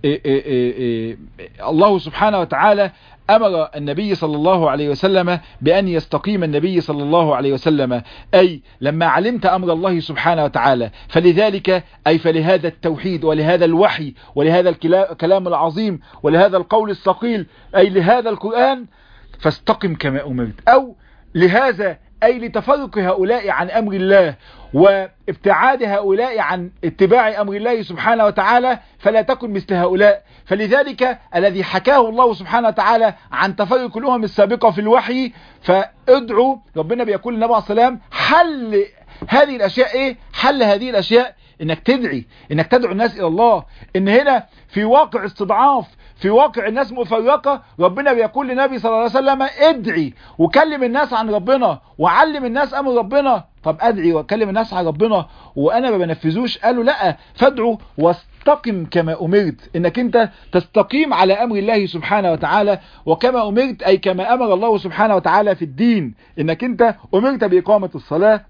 الله سبحانه وتعالى أمر النبي صلى الله عليه وسلم بأن يستقيم النبي صلى الله عليه وسلم أي لما علمت أمر الله سبحانه وتعالى فلذلك أي فلهذا التوحيد ولهذا الوحي ولهذا الكلام العظيم ولهذا القول الثقيل أي لهذا القرآن فاستقم كما أمرت أو لهذا أي لتفرق هؤلاء عن أمر الله وابتعاد هؤلاء عن اتباع أمر الله سبحانه وتعالى فلا تكن مثل هؤلاء فلذلك الذي حكاه الله سبحانه وتعالى عن تفرق الأمم السابقة في الوحي فادعوا ربنا بيقول للنبي عليه السلام حل هذه الأشياء إيه حل هذه الأشياء انك تدعي انك تدعو الناس الى الله ان هنا في واقع استضعاف في واقع الناس مفرقة ربنا بيقول لنبي صلى الله عليه وسلم ادعي وكلم الناس عن ربنا وعلم الناس امر ربنا طب ادعي واكلم الناس عن ربنا وانا ما بنفذوش قالوا لا فادعوا واستقم كما امرت انك انت تستقيم على امر الله سبحانه وتعالى وكما امرت اي كما امر الله سبحانه وتعالى في الدين انك انت امرت باقامة الصلاة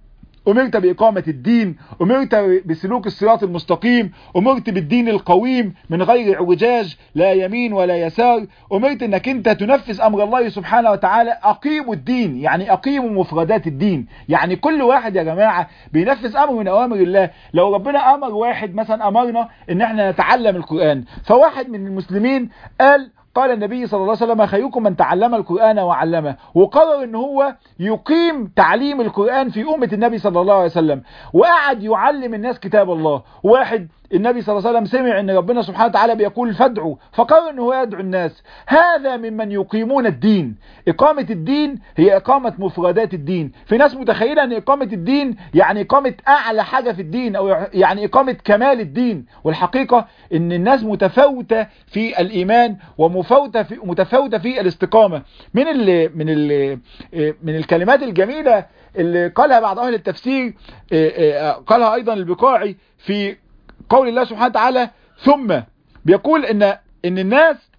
أمرت بإقامة الدين أمرت بسلوك الصراط المستقيم أمرت بالدين القويم من غير اعوجاج لا يمين ولا يسار أمرت أنك أنت تنفذ أمر الله سبحانه وتعالى أقيموا الدين يعني أقيموا مفردات الدين يعني كل واحد يا جماعة بينفذ أمر من أوامر الله لو ربنا أمر واحد مثلا أمرنا أن احنا نتعلم القرآن فواحد من المسلمين قال قال النبي صلى الله عليه وسلم خيركم من تعلم القرآن وعلمه وقرر ان هو يقيم تعليم القرآن في أمة النبي صلى الله عليه وسلم وقعد يعلم الناس كتاب الله واحد النبي صلى الله عليه وسلم سمع ان ربنا سبحانه وتعالى بيقول فادعوا فقرر ان هو يدعو الناس هذا ممن يقيمون الدين اقامة الدين هي اقامة مفردات الدين في ناس متخيلة ان اقامة الدين يعني اقامة اعلى حاجة في الدين او يعني اقامة كمال الدين والحقيقة ان الناس متفاوتة في الايمان ومفاوتة في متفاوتة في الاستقامة من ال من ال من الكلمات الجميلة اللي قالها بعض اهل التفسير قالها ايضا البقاعي في قول الله سبحانه وتعالى ثم بيقول ان ان الناس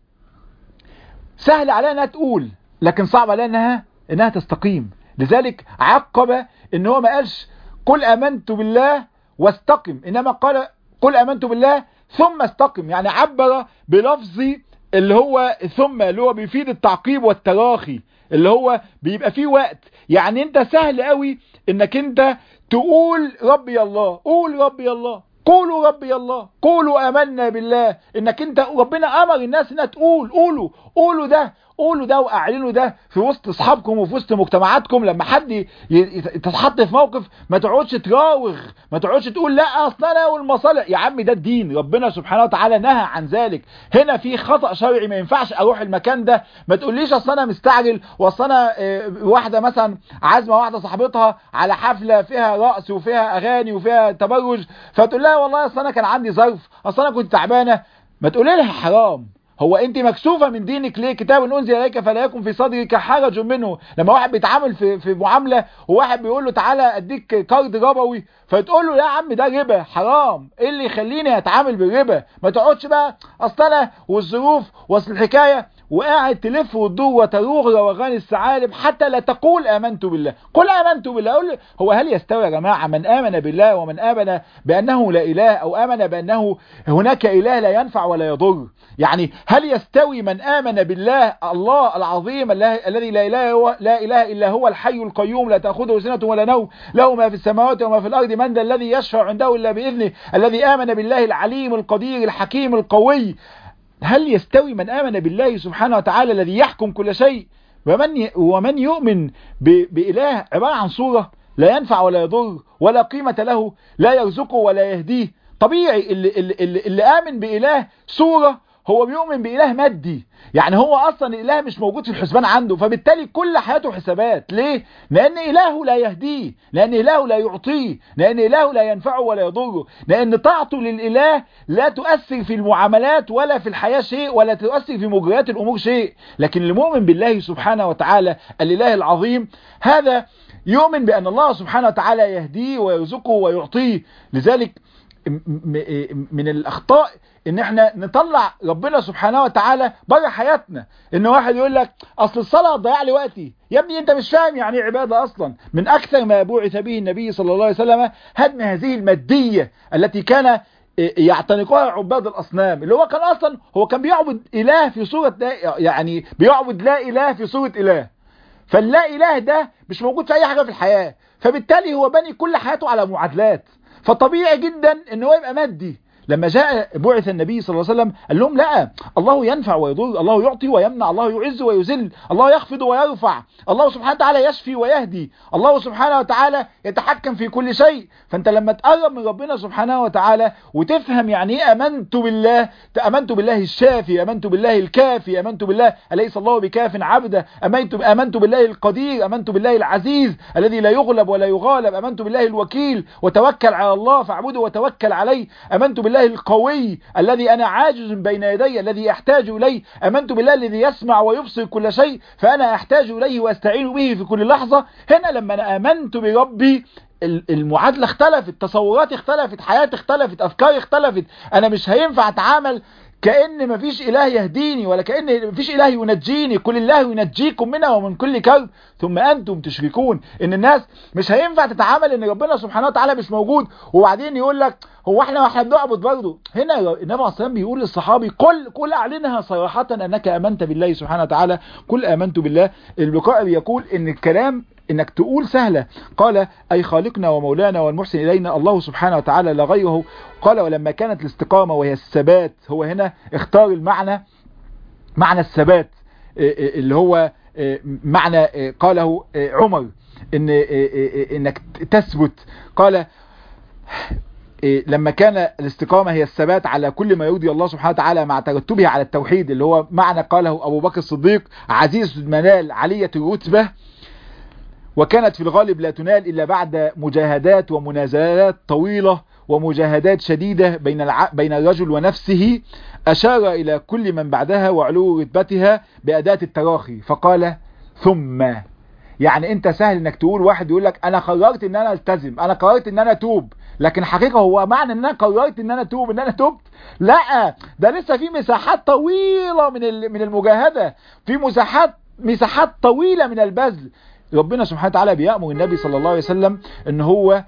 سهل عليها انها تقول لكن صعب عليها انها انها تستقيم لذلك عقب ان هو ما قالش قل امنت بالله واستقم انما قال قل امنت بالله ثم استقم يعني عبر بلفظ اللي هو ثم اللي هو بيفيد التعقيب والتراخي اللي هو بيبقى فيه وقت يعني انت سهل قوي انك انت تقول ربي الله قول ربي الله قولوا ربي الله قولوا امنا بالله انك انت ربنا امر الناس انها تقول قولوا قولوا ده قولوا ده واعلنوا ده في وسط اصحابكم وفي وسط مجتمعاتكم لما حد تتحط في موقف ما تقعدش تراوغ ما تقعدش تقول لا اصل انا والمصالح يا عم ده الدين ربنا سبحانه وتعالى نهى عن ذلك هنا في خطا شرعي ما ينفعش اروح المكان ده ما تقوليش اصل انا مستعجل واصل انا واحده مثلا عازمه واحده صاحبتها على حفله فيها رقص وفيها اغاني وفيها تبرج فتقول لها والله اصل انا كان عندي ظرف اصل انا كنت تعبانه ما تقولي لها حرام هو انت مكسوفة من دينك ليه كتاب انزل اليك فلا يكن في صدرك حرج منه لما واحد بيتعامل في في معاملة وواحد بيقول له تعالى اديك كارد ربوي فتقول له لا يا عم ده ربا حرام ايه اللي يخليني اتعامل بالربا ما تقعدش بقى اصل انا والظروف واصل الحكايه وقاعد تلف وتدور وتروغ روغان الثعالب حتى لا تقول آمنت بالله قل آمنت بالله قل هو هل يستوي يا جماعة من آمن بالله ومن آمن بأنه لا إله أو آمن بأنه هناك إله لا ينفع ولا يضر يعني هل يستوي من آمن بالله الله العظيم الذي لا إله, هو لا إله إلا هو الحي القيوم لا تأخذه سنة ولا نوم له ما في السماوات وما في الأرض من ذا الذي يشفع عنده إلا بإذنه الذي آمن بالله العليم القدير الحكيم القوي هل يستوي من آمن بالله سبحانه وتعالى الذي يحكم كل شيء ومن ومن يؤمن بإله عبارة عن صورة لا ينفع ولا يضر ولا قيمة له لا يرزقه ولا يهديه طبيعي اللي, اللي, اللي, اللي آمن بإله صورة هو بيؤمن بإله مادي يعني هو أصلا الإله مش موجود في الحسبان عنده فبالتالي كل حياته حسابات ليه؟ لأن إلهه لا يهديه لأن إلهه لا يعطيه لأن إلهه لا ينفعه ولا يضره لأن طاعته للإله لا تؤثر في المعاملات ولا في الحياة شيء ولا تؤثر في مجريات الأمور شيء لكن المؤمن بالله سبحانه وتعالى الإله العظيم هذا يؤمن بأن الله سبحانه وتعالى يهديه ويرزقه ويعطيه لذلك من الأخطاء ان احنا نطلع ربنا سبحانه وتعالى بره حياتنا ان واحد يقول لك اصل الصلاة ضيع لي وقتي يا ابني انت مش فاهم يعني عبادة اصلا من اكثر ما بعث به النبي صلى الله عليه وسلم هدم هذه المادية التي كان يعتنقها عباد الاصنام اللي هو كان اصلا هو كان بيعبد اله في صورة يعني بيعبد لا اله في صورة اله فاللا اله ده مش موجود في اي حاجة في الحياة فبالتالي هو بني كل حياته على معادلات فطبيعي جدا ان هو يبقى مادي لما جاء بعث النبي صلى الله عليه وسلم قال لهم لا الله ينفع ويضر الله يعطي ويمنع الله يعز ويذل الله يخفض ويرفع الله سبحانه وتعالى يشفي ويهدي الله سبحانه وتعالى يتحكم في كل شيء فانت لما تقرب من ربنا سبحانه وتعالى وتفهم يعني ايه امنت بالله امنت بالله الشافي امنت بالله الكافي امنت بالله اليس الله بكاف عبده امنت امنت بالله القدير امنت بالله العزيز الذي لا يغلب ولا يغالب امنت بالله الوكيل وتوكل على الله فاعبده وتوكل عليه امنت بالله القوي الذي انا عاجز بين يدي الذي احتاج اليه امنت بالله الذي يسمع ويبصر كل شيء فانا احتاج اليه واستعين به في كل لحظة هنا لما انا امنت بربي المعادلة اختلفت تصوراتي اختلفت حياتي اختلفت افكاري اختلفت انا مش هينفع اتعامل كأن مفيش إله يهديني ولا كأن مفيش إله ينجيني قل الله ينجيكم منها ومن كل كرب ثم أنتم تشركون إن الناس مش هينفع تتعامل إن ربنا سبحانه وتعالى مش موجود وبعدين يقول لك هو احنا واحنا بنعبد برضه هنا النبي عليه الصلاه بيقول للصحابي قل قل اعلنها صراحه انك امنت بالله سبحانه وتعالى قل امنت بالله البقاء بيقول ان الكلام انك تقول سهلة قال اي خالقنا ومولانا والمحسن الينا الله سبحانه وتعالى لا غيره قال ولما كانت الاستقامة وهي الثبات هو هنا اختار المعنى معنى الثبات اللي هو معنى قاله عمر ان انك تثبت قال لما كان الاستقامة هي الثبات على كل ما يرضي الله سبحانه وتعالى مع ترتبها على التوحيد اللي هو معنى قاله أبو بكر الصديق عزيز المنال علية الرتبة وكانت في الغالب لا تنال إلا بعد مجاهدات ومنازلات طويلة ومجاهدات شديدة بين الع... بين الرجل ونفسه أشار إلى كل من بعدها وعلو رتبتها بأداة التراخي فقال ثم يعني انت سهل انك تقول واحد يقول لك انا قررت ان انا التزم انا قررت ان انا اتوب لكن حقيقة هو معنى ان انا قررت ان انا اتوب ان انا تبت لا ده لسه في مساحات طويلة من من المجاهدة في مساحات مساحات طويلة من البذل ربنا سبحانه وتعالى بيأمر النبي صلى الله عليه وسلم ان هو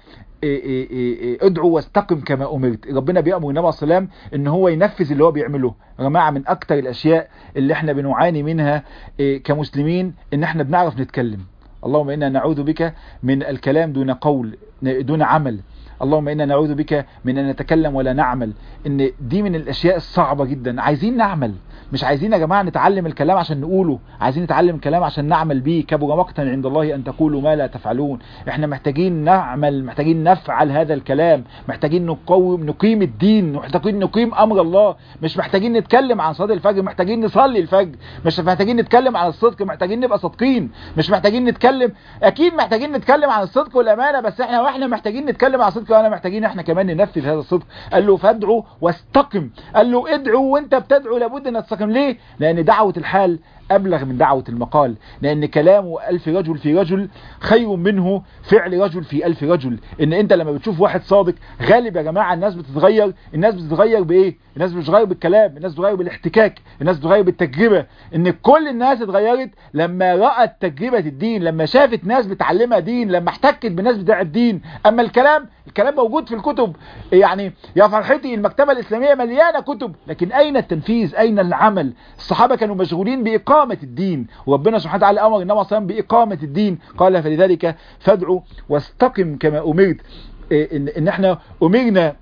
ادعوا واستقم كما امرت ربنا بيأمر النبي صلى الله عليه وسلم ان هو ينفذ اللي هو بيعمله يا جماعه من اكتر الاشياء اللي احنا بنعاني منها كمسلمين ان احنا بنعرف نتكلم اللهم انا نعوذ بك من الكلام دون قول دون عمل اللهم إنا نعوذ بك من أن نتكلم ولا نعمل إن دي من الأشياء الصعبة جدا عايزين نعمل مش عايزين يا جماعة نتعلم الكلام عشان نقوله عايزين نتعلم الكلام عشان نعمل بيه كبر مقتا عند الله أن تقولوا ما لا تفعلون احنا محتاجين نعمل محتاجين نفعل هذا الكلام محتاجين نقوم نقيم الدين محتاجين نقيم أمر الله مش محتاجين نتكلم عن صلاة الفجر محتاجين نصلي الفجر مش محتاجين نتكلم عن الصدق محتاجين نبقى صادقين مش محتاجين نتكلم أكيد محتاجين نتكلم عن الصدق والأمانة بس احنا واحنا محتاجين نتكلم عن الصدق وانا محتاجين احنا كمان ننفذ هذا الصدق قال له فادعوا واستقم قال له ادعوا وانت بتدعو لابد ان تستقم ليه لان دعوة الحال أبلغ من دعوة المقال لأن كلام ألف رجل في رجل خير منه فعل رجل في ألف رجل إن أنت لما بتشوف واحد صادق غالب يا جماعة الناس بتتغير الناس بتتغير بإيه الناس بتتغير بالكلام الناس بتتغير بالاحتكاك الناس بتتغير بالتجربة إن كل الناس اتغيرت لما رأت تجربة الدين لما شافت ناس بتعلمها دين لما احتكت بالناس بتاع الدين أما الكلام الكلام موجود في الكتب يعني يا فرحتي المكتبة الإسلامية مليانة كتب لكن أين التنفيذ أين العمل الصحابة كانوا مشغولين بإقامة الدين وربنا سبحانه وتعالى أمر النبي صلى الله عليه وسلم بإقامة الدين قال فلذلك فادعوا واستقم كما أمرت إن, إن احنا أمرنا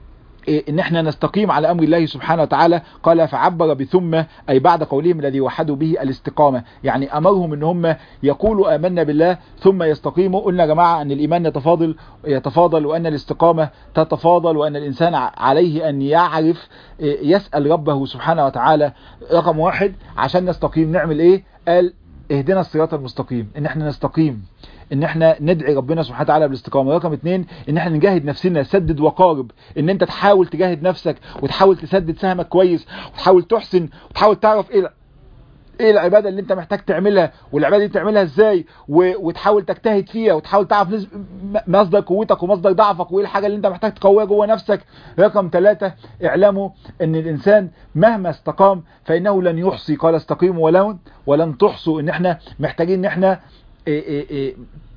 ان احنا نستقيم على امر الله سبحانه وتعالى قال فعبر بثم اي بعد قولهم الذي وحدوا به الاستقامة يعني امرهم ان هم يقولوا امنا بالله ثم يستقيموا قلنا يا جماعة ان الايمان يتفاضل يتفاضل وان الاستقامة تتفاضل وان الانسان عليه ان يعرف يسأل ربه سبحانه وتعالى رقم واحد عشان نستقيم نعمل ايه قال اهدنا الصراط المستقيم ان احنا نستقيم ان احنا ندعي ربنا سبحانه وتعالى بالاستقامه رقم اتنين ان احنا نجاهد نفسنا سدد وقارب ان انت تحاول تجاهد نفسك وتحاول تسدد سهمك كويس وتحاول تحسن وتحاول تعرف ايه ايه العبادة اللي انت محتاج تعملها والعبادة دي تعملها ازاي وتحاول تجتهد فيها وتحاول تعرف نسب... مصدر قوتك ومصدر ضعفك وايه الحاجة اللي انت محتاج تقويها جوه نفسك رقم ثلاثة اعلموا ان الانسان مهما استقام فانه لن يحصي قال استقيموا ولن ولن تحصوا ان احنا محتاجين ان احنا إيه إيه إيه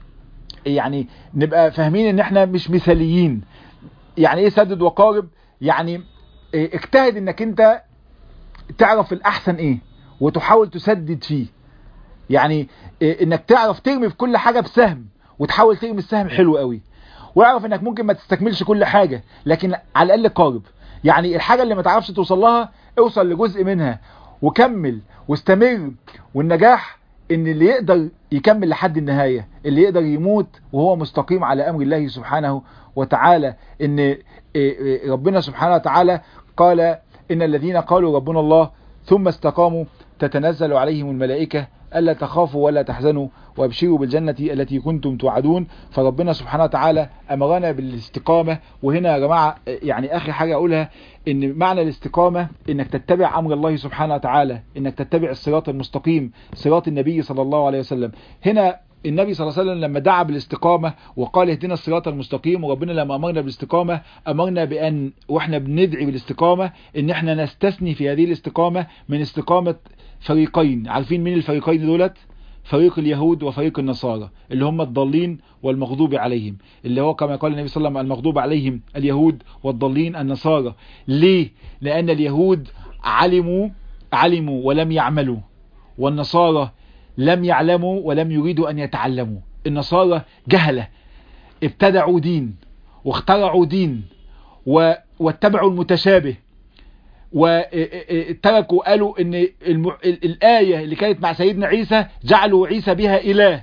يعني نبقى فاهمين ان احنا مش مثاليين يعني ايه سدد وقارب يعني اجتهد انك انت تعرف الاحسن ايه وتحاول تسدد فيه يعني انك تعرف ترمي في كل حاجة بسهم وتحاول ترمي السهم حلو قوي واعرف انك ممكن ما تستكملش كل حاجة لكن على الاقل قارب يعني الحاجة اللي ما تعرفش توصل لها اوصل لجزء منها وكمل واستمر والنجاح ان اللي يقدر يكمل لحد النهاية اللي يقدر يموت وهو مستقيم على امر الله سبحانه وتعالى ان ربنا سبحانه وتعالى قال ان الذين قالوا ربنا الله ثم استقاموا تتنزل عليهم الملائكة ألا تخافوا ولا تحزنوا وابشروا بالجنة التي كنتم توعدون فربنا سبحانه وتعالى أمرنا بالاستقامة وهنا يا جماعة يعني آخر حاجة أقولها إن معنى الاستقامة إنك تتبع أمر الله سبحانه وتعالى إنك تتبع الصراط المستقيم صراط النبي صلى الله عليه وسلم هنا النبي صلى الله عليه وسلم لما دعا بالاستقامة وقال اهدنا الصراط المستقيم وربنا لما أمرنا بالاستقامة أمرنا بأن وإحنا بندعي بالاستقامة إن إحنا نستثني في هذه الاستقامة من استقامة فريقين عارفين مين الفريقين دولت فريق اليهود وفريق النصارى اللي هم الضالين والمغضوب عليهم اللي هو كما قال النبي صلى الله عليه وسلم المغضوب عليهم اليهود والضالين النصارى ليه لأن اليهود علموا علموا ولم يعملوا والنصارى لم يعلموا ولم يريدوا أن يتعلموا النصارى جهلة ابتدعوا دين واخترعوا دين واتبعوا المتشابه وتركوا قالوا ان الم... الآية اللي كانت مع سيدنا عيسى جعلوا عيسى بها إله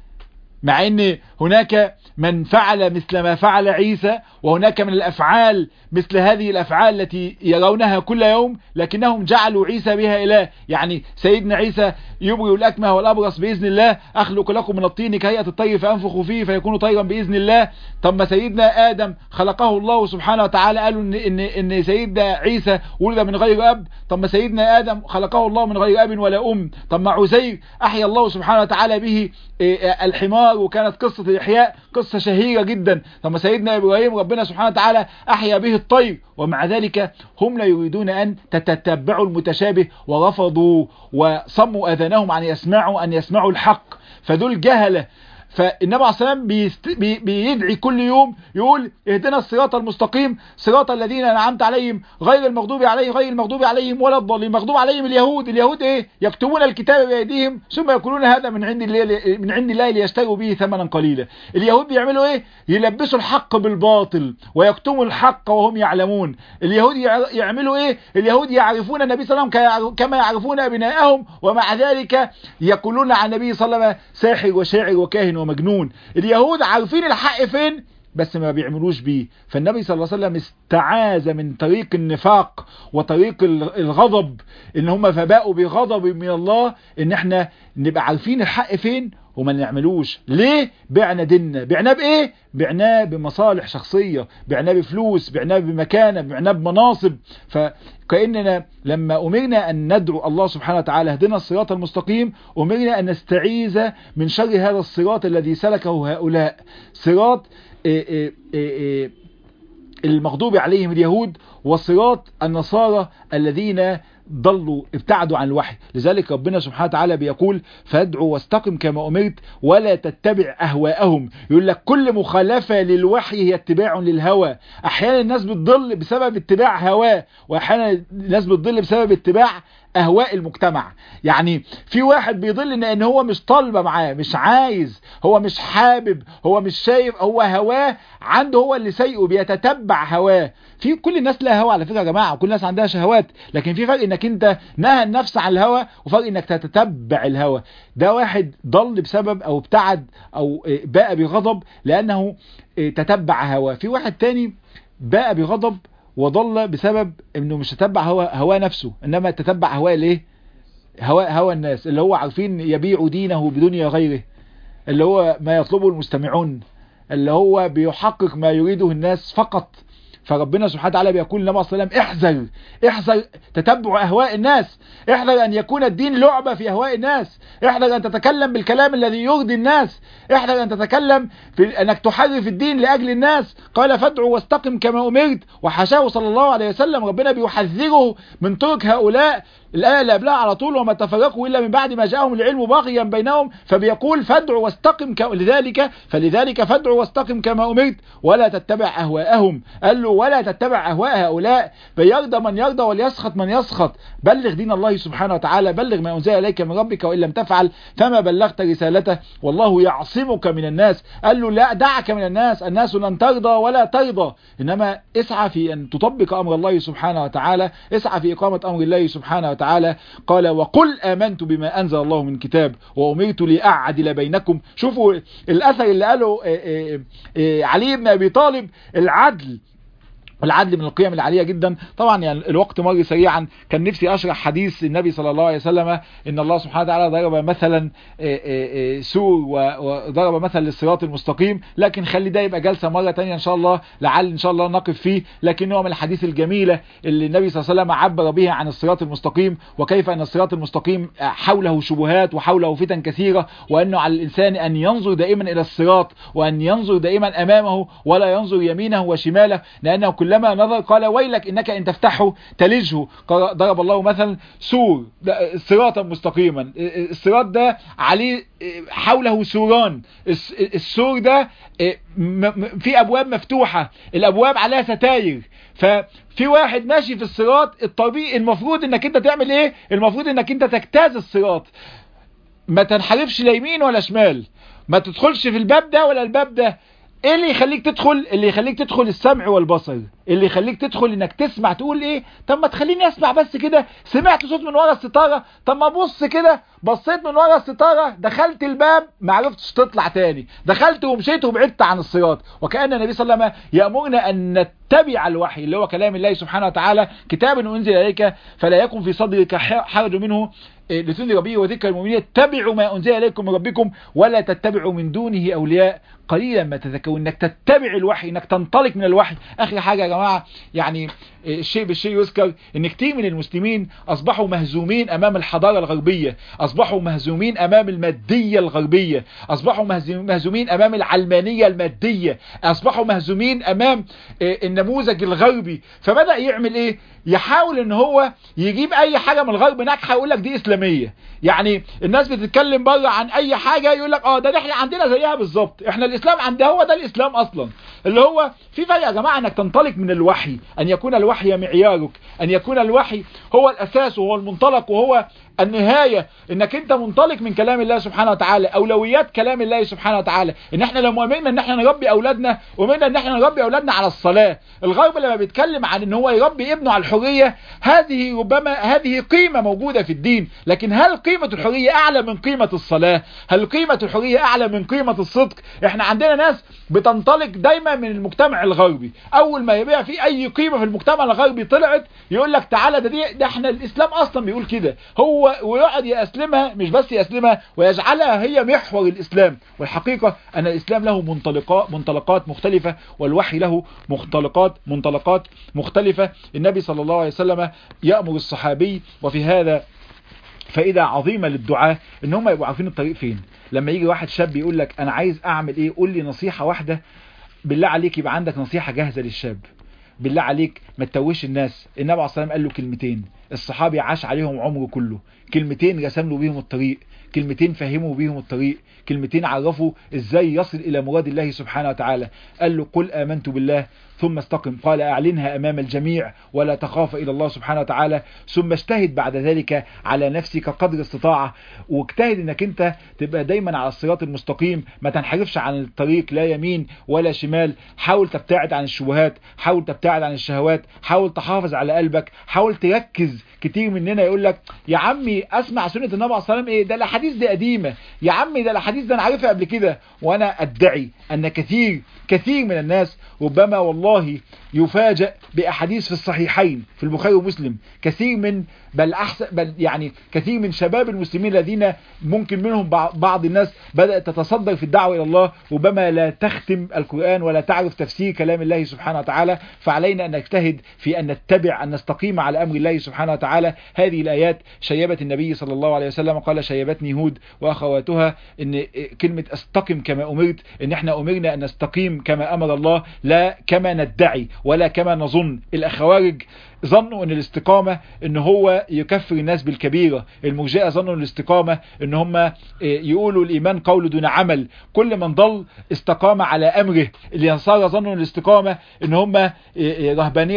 مع ان هناك من فعل مثل ما فعل عيسى وهناك من الأفعال مثل هذه الأفعال التي يرونها كل يوم لكنهم جعلوا عيسى بها إله يعني سيدنا عيسى يبرئ الأكمه والأبرص بإذن الله أخلق لكم من الطين كهيئة الطير فأنفخ فيه فيكون طيرا بإذن الله طب ما سيدنا آدم خلقه الله سبحانه وتعالى قالوا إن, إن, إن سيدنا عيسى ولد من غير أب طب ما سيدنا آدم خلقه الله من غير أب ولا أم طب ما عزير أحيا الله سبحانه وتعالى به الحمار وكانت قصة الإحياء قصة شهيرة جدا طب ما سيدنا إبراهيم ربنا سبحانه وتعالى أحيا به الطير ومع ذلك هم لا يريدون أن تتتبعوا المتشابه ورفضوا وصموا أذانهم عن يسمعوا أن يسمعوا الحق فدول جهلة فالنبي عليه الصلاة والسلام بي بيدعي كل يوم يقول اهدنا الصراط المستقيم صراط الذين انعمت عليهم غير المغضوب عليهم غير المغضوب عليهم ولا الضالين المغضوب عليهم اليهود اليهود ايه يكتبون الكتاب بايديهم ثم يقولون هذا من عند الله من عند الله ليشتروا به ثمنا قليلا اليهود بيعملوا ايه يلبسوا الحق بالباطل ويكتموا الحق وهم يعلمون اليهود يعملوا ايه اليهود يعرفون النبي صلى الله عليه وسلم كما يعرفون ابنائهم ومع ذلك يقولون عن النبي صلى الله عليه وسلم ساحر وشاعر وكاهن ومجنون اليهود عارفين الحق فين بس ما بيعملوش بيه فالنبي صلى الله عليه وسلم استعاذ من طريق النفاق وطريق الغضب ان هم فباءوا بغضب من الله ان احنا نبقى عارفين الحق فين وما نعملوش ليه بعنا ديننا بعناه بايه بعناه بمصالح شخصية بعناه بفلوس بعناه بمكانة بعناه بمناصب فكأننا لما أمرنا أن ندعو الله سبحانه وتعالى اهدنا الصراط المستقيم أمرنا أن نستعيذ من شر هذا الصراط الذي سلكه هؤلاء صراط إيه إيه إيه المغضوب عليهم اليهود وصراط النصارى الذين ضلوا ابتعدوا عن الوحي لذلك ربنا سبحانه وتعالى بيقول فادعوا واستقم كما أمرت ولا تتبع أهواءهم يقول لك كل مخالفة للوحي هي اتباع للهوى أحيانا الناس بتضل بسبب اتباع هواه وأحيانا الناس بتضل بسبب اتباع اهواء المجتمع يعني في واحد بيضل ان هو مش طالبه معاه مش عايز هو مش حابب هو مش شايف هو هواه عنده هو اللي سيئه بيتتبع هواه في كل الناس لها هوا على فكره يا جماعه كل الناس عندها شهوات لكن في فرق انك انت نهى النفس عن الهوى وفرق انك تتتبع الهوى ده واحد ضل بسبب او ابتعد او باء بغضب لانه تتبع هواه في واحد تاني باء بغضب وضل بسبب انه مش تتبع هوا هوا نفسه انما تتبع هوا الايه هوا هوا الناس اللي هو عارفين يبيع دينه بدنيا غيره اللي هو ما يطلبه المستمعون اللي هو بيحقق ما يريده الناس فقط فربنا سبحانه وتعالى بيقول للنبي صلى الله عليه وسلم احذر احذر تتبع اهواء الناس احذر ان يكون الدين لعبة في اهواء الناس احذر ان تتكلم بالكلام الذي يرضي الناس احذر ان تتكلم في انك تحرف الدين لاجل الناس قال فادعوا واستقم كما امرت وحاشاه صلى الله عليه وسلم ربنا بيحذره من ترك هؤلاء الآية اللي قبلها على طول وما تفرقوا إلا من بعد ما جاءهم العلم باغيا بينهم فبيقول فادعوا واستقم ك... لذلك فلذلك فادعوا واستقم كما أمرت ولا تتبع أهواءهم قال له ولا تتبع أهواء هؤلاء فيرضى من يرضى وليسخط من يسخط بلغ دين الله سبحانه وتعالى بلغ ما أنزل إليك من ربك وإن لم تفعل فما بلغت رسالته والله يعصمك من الناس قال له لا دعك من الناس الناس لن ترضى ولا ترضى إنما اسعى في أن تطبق أمر الله سبحانه وتعالى اسعى في إقامة أمر الله سبحانه وتعالى تعالى قال وقل آمنت بما أنزل الله من كتاب وأمرت لأعدل بينكم شوفوا الأثر اللي قاله علي بن أبي طالب العدل العدل من القيم العالية جدا طبعا يعني الوقت مر سريعا كان نفسي اشرح حديث النبي صلى الله عليه وسلم ان الله سبحانه وتعالى ضرب مثلا سور وضرب مثلا للصراط المستقيم لكن خلي ده يبقى جلسة مرة تانية ان شاء الله لعل ان شاء الله نقف فيه لكن هو من الحديث الجميلة اللي النبي صلى الله عليه وسلم عبر بها عن الصراط المستقيم وكيف ان الصراط المستقيم حوله شبهات وحوله فتن كثيرة وانه على الانسان ان ينظر دائما الى الصراط وان ينظر دائما امامه ولا ينظر يمينه وشماله لانه كلما نظر قال ويلك انك ان تفتحه تلجه ضرب الله مثلا سور صراطا مستقيما الصراط ده عليه حوله سوران السور ده في ابواب مفتوحة الابواب عليها ستاير ففي واحد ماشي في الصراط الطريق المفروض انك انت تعمل ايه المفروض انك انت تجتاز الصراط ما تنحرفش لا يمين ولا شمال ما تدخلش في الباب ده ولا الباب ده ايه اللي يخليك تدخل اللي يخليك تدخل السمع والبصر اللي يخليك تدخل انك تسمع تقول ايه طب ما تخليني اسمع بس كده سمعت صوت من ورا الستاره طب ما ابص كده بصيت من ورا الستاره دخلت الباب ما عرفتش تطلع تاني دخلت ومشيت وبعدت عن الصراط وكان النبي صلى الله عليه وسلم يامرنا ان نتبع الوحي اللي هو كلام الله سبحانه وتعالى كتاب انزل اليك فلا يكن في صدرك حرج منه لتنذر به وذكر المؤمنين اتبعوا ما انزل اليكم من ربكم ولا تتبعوا من دونه اولياء قليلا ما تذكرون انك تتبع الوحي انك تنطلق من الوحي اخر حاجه يا جماعه يعني الشيء بالشيء يذكر ان كتير من المسلمين اصبحوا مهزومين امام الحضاره الغربيه اصبحوا مهزومين امام الماديه الغربيه اصبحوا مهزومين امام العلمانيه الماديه اصبحوا مهزومين امام النموذج الغربي فبدا يعمل ايه يحاول ان هو يجيب اي حاجه من الغرب ناجحه يقول لك دي اسلاميه يعني الناس بتتكلم بره عن اي حاجه يقول لك اه ده احنا عندنا زيها بالظبط احنا الاسلام عندنا هو ده الاسلام اصلا اللي هو في فرق يا جماعه انك تنطلق من الوحي ان يكون الوحي معيارك ان يكون الوحي هو الاساس وهو المنطلق وهو النهاية انك انت منطلق من كلام الله سبحانه وتعالى اولويات كلام الله سبحانه وتعالى ان احنا لما امرنا ان احنا نربي اولادنا امرنا ان احنا نربي اولادنا على الصلاة الغرب لما بيتكلم عن ان هو يربي ابنه على الحرية هذه ربما هذه قيمة موجودة في الدين لكن هل قيمة الحرية اعلى من قيمة الصلاة هل قيمة الحرية اعلى من قيمة الصدق احنا عندنا ناس بتنطلق دايما من المجتمع الغربي اول ما يبيع في اي قيمة في المجتمع الغربي طلعت يقول لك تعالى ده دي ده احنا الاسلام اصلا بيقول كده هو ويقعد يأسلمها مش بس يأسلمها ويجعلها هي محور الإسلام والحقيقة أن الإسلام له منطلقات, منطلقات مختلفة والوحي له مختلقات منطلقات مختلفة النبي صلى الله عليه وسلم يأمر الصحابي وفي هذا فائدة عظيمة للدعاء ان هم يبقوا عارفين الطريق فين لما يجي واحد شاب يقول لك انا عايز اعمل ايه قول لي نصيحة واحدة بالله عليك يبقى عندك نصيحة جاهزة للشاب بالله عليك ما تتوهش الناس النبي عليه الصلاه والسلام قال له كلمتين الصحابي عاش عليهم عمره كله كلمتين رسم له بيهم الطريق كلمتين فهموا بيهم الطريق كلمتين عرفوا ازاي يصل الى مراد الله سبحانه وتعالى قال له قل امنت بالله ثم استقم قال اعلنها امام الجميع ولا تخاف الى الله سبحانه وتعالى ثم اجتهد بعد ذلك على نفسك قدر استطاعة واجتهد انك انت تبقى دايما على الصراط المستقيم ما تنحرفش عن الطريق لا يمين ولا شمال حاول تبتعد عن الشبهات حاول تبتعد عن الشهوات حاول تحافظ على قلبك حاول تركز كتير مننا يقول لك يا عمي اسمع سنة النبي عليه الصلاة والسلام ايه ده الاحاديث دي قديمة يا عمي ده الاحاديث ده انا عارفها قبل كده وانا ادعي ان كثير كثير من الناس ربما والله يفاجأ بأحاديث في الصحيحين في البخاري ومسلم كثير من بل أحسن بل يعني كثير من شباب المسلمين الذين ممكن منهم بعض الناس بدأت تتصدر في الدعوة إلى الله ربما لا تختم القرآن ولا تعرف تفسير كلام الله سبحانه وتعالى فعلينا أن نجتهد في أن نتبع أن نستقيم على أمر الله سبحانه وتعالى هذه الآيات شيبت النبي صلى الله عليه وسلم قال شيبتني هود وأخواتها أن كلمة استقم كما أمرت أن احنا أمرنا أن نستقيم كما أمر الله لا كما ندعي ولا كما نظن الأخوارج ظنوا ان الاستقامة ان هو يكفر الناس بالكبيرة المرجئة ظنوا ان الاستقامة ان هم يقولوا الايمان قول دون عمل كل من ضل استقام على امره اليسار ظنوا ان الاستقامة ان هم رهبانية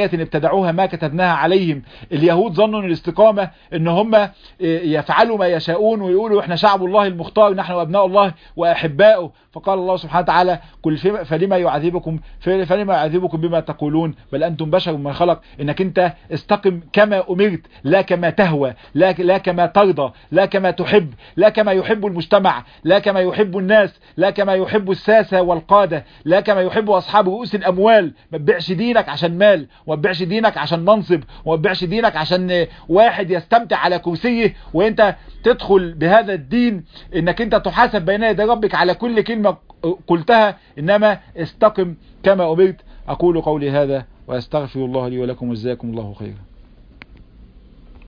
بدعية ابتدعوها ما كتبناها عليهم اليهود ظنوا ان الاستقامة ان هم يفعلوا ما يشاءون ويقولوا احنا شعب الله المختار نحن وابناء الله واحباؤه فقال الله سبحانه وتعالى كل فلما يعذبكم فلما يعذبكم بما تقولون بل انتم بشر من خلق انك انت استقم كما امرت لا كما تهوى لا, لا كما ترضى لا كما تحب لا كما يحب المجتمع لا كما يحب الناس لا كما يحب الساسة والقادة لا كما يحب اصحاب رؤوس الاموال ما تبيعش دينك عشان مال وما تبيعش دينك عشان منصب وما تبيعش دينك عشان واحد يستمتع على كرسيه وانت تدخل بهذا الدين انك انت تحاسب بين يدي ربك على كل كلمة قلتها انما استقم كما امرت اقول قولي هذا واستغفر الله لي ولكم وجزاكم الله خيرا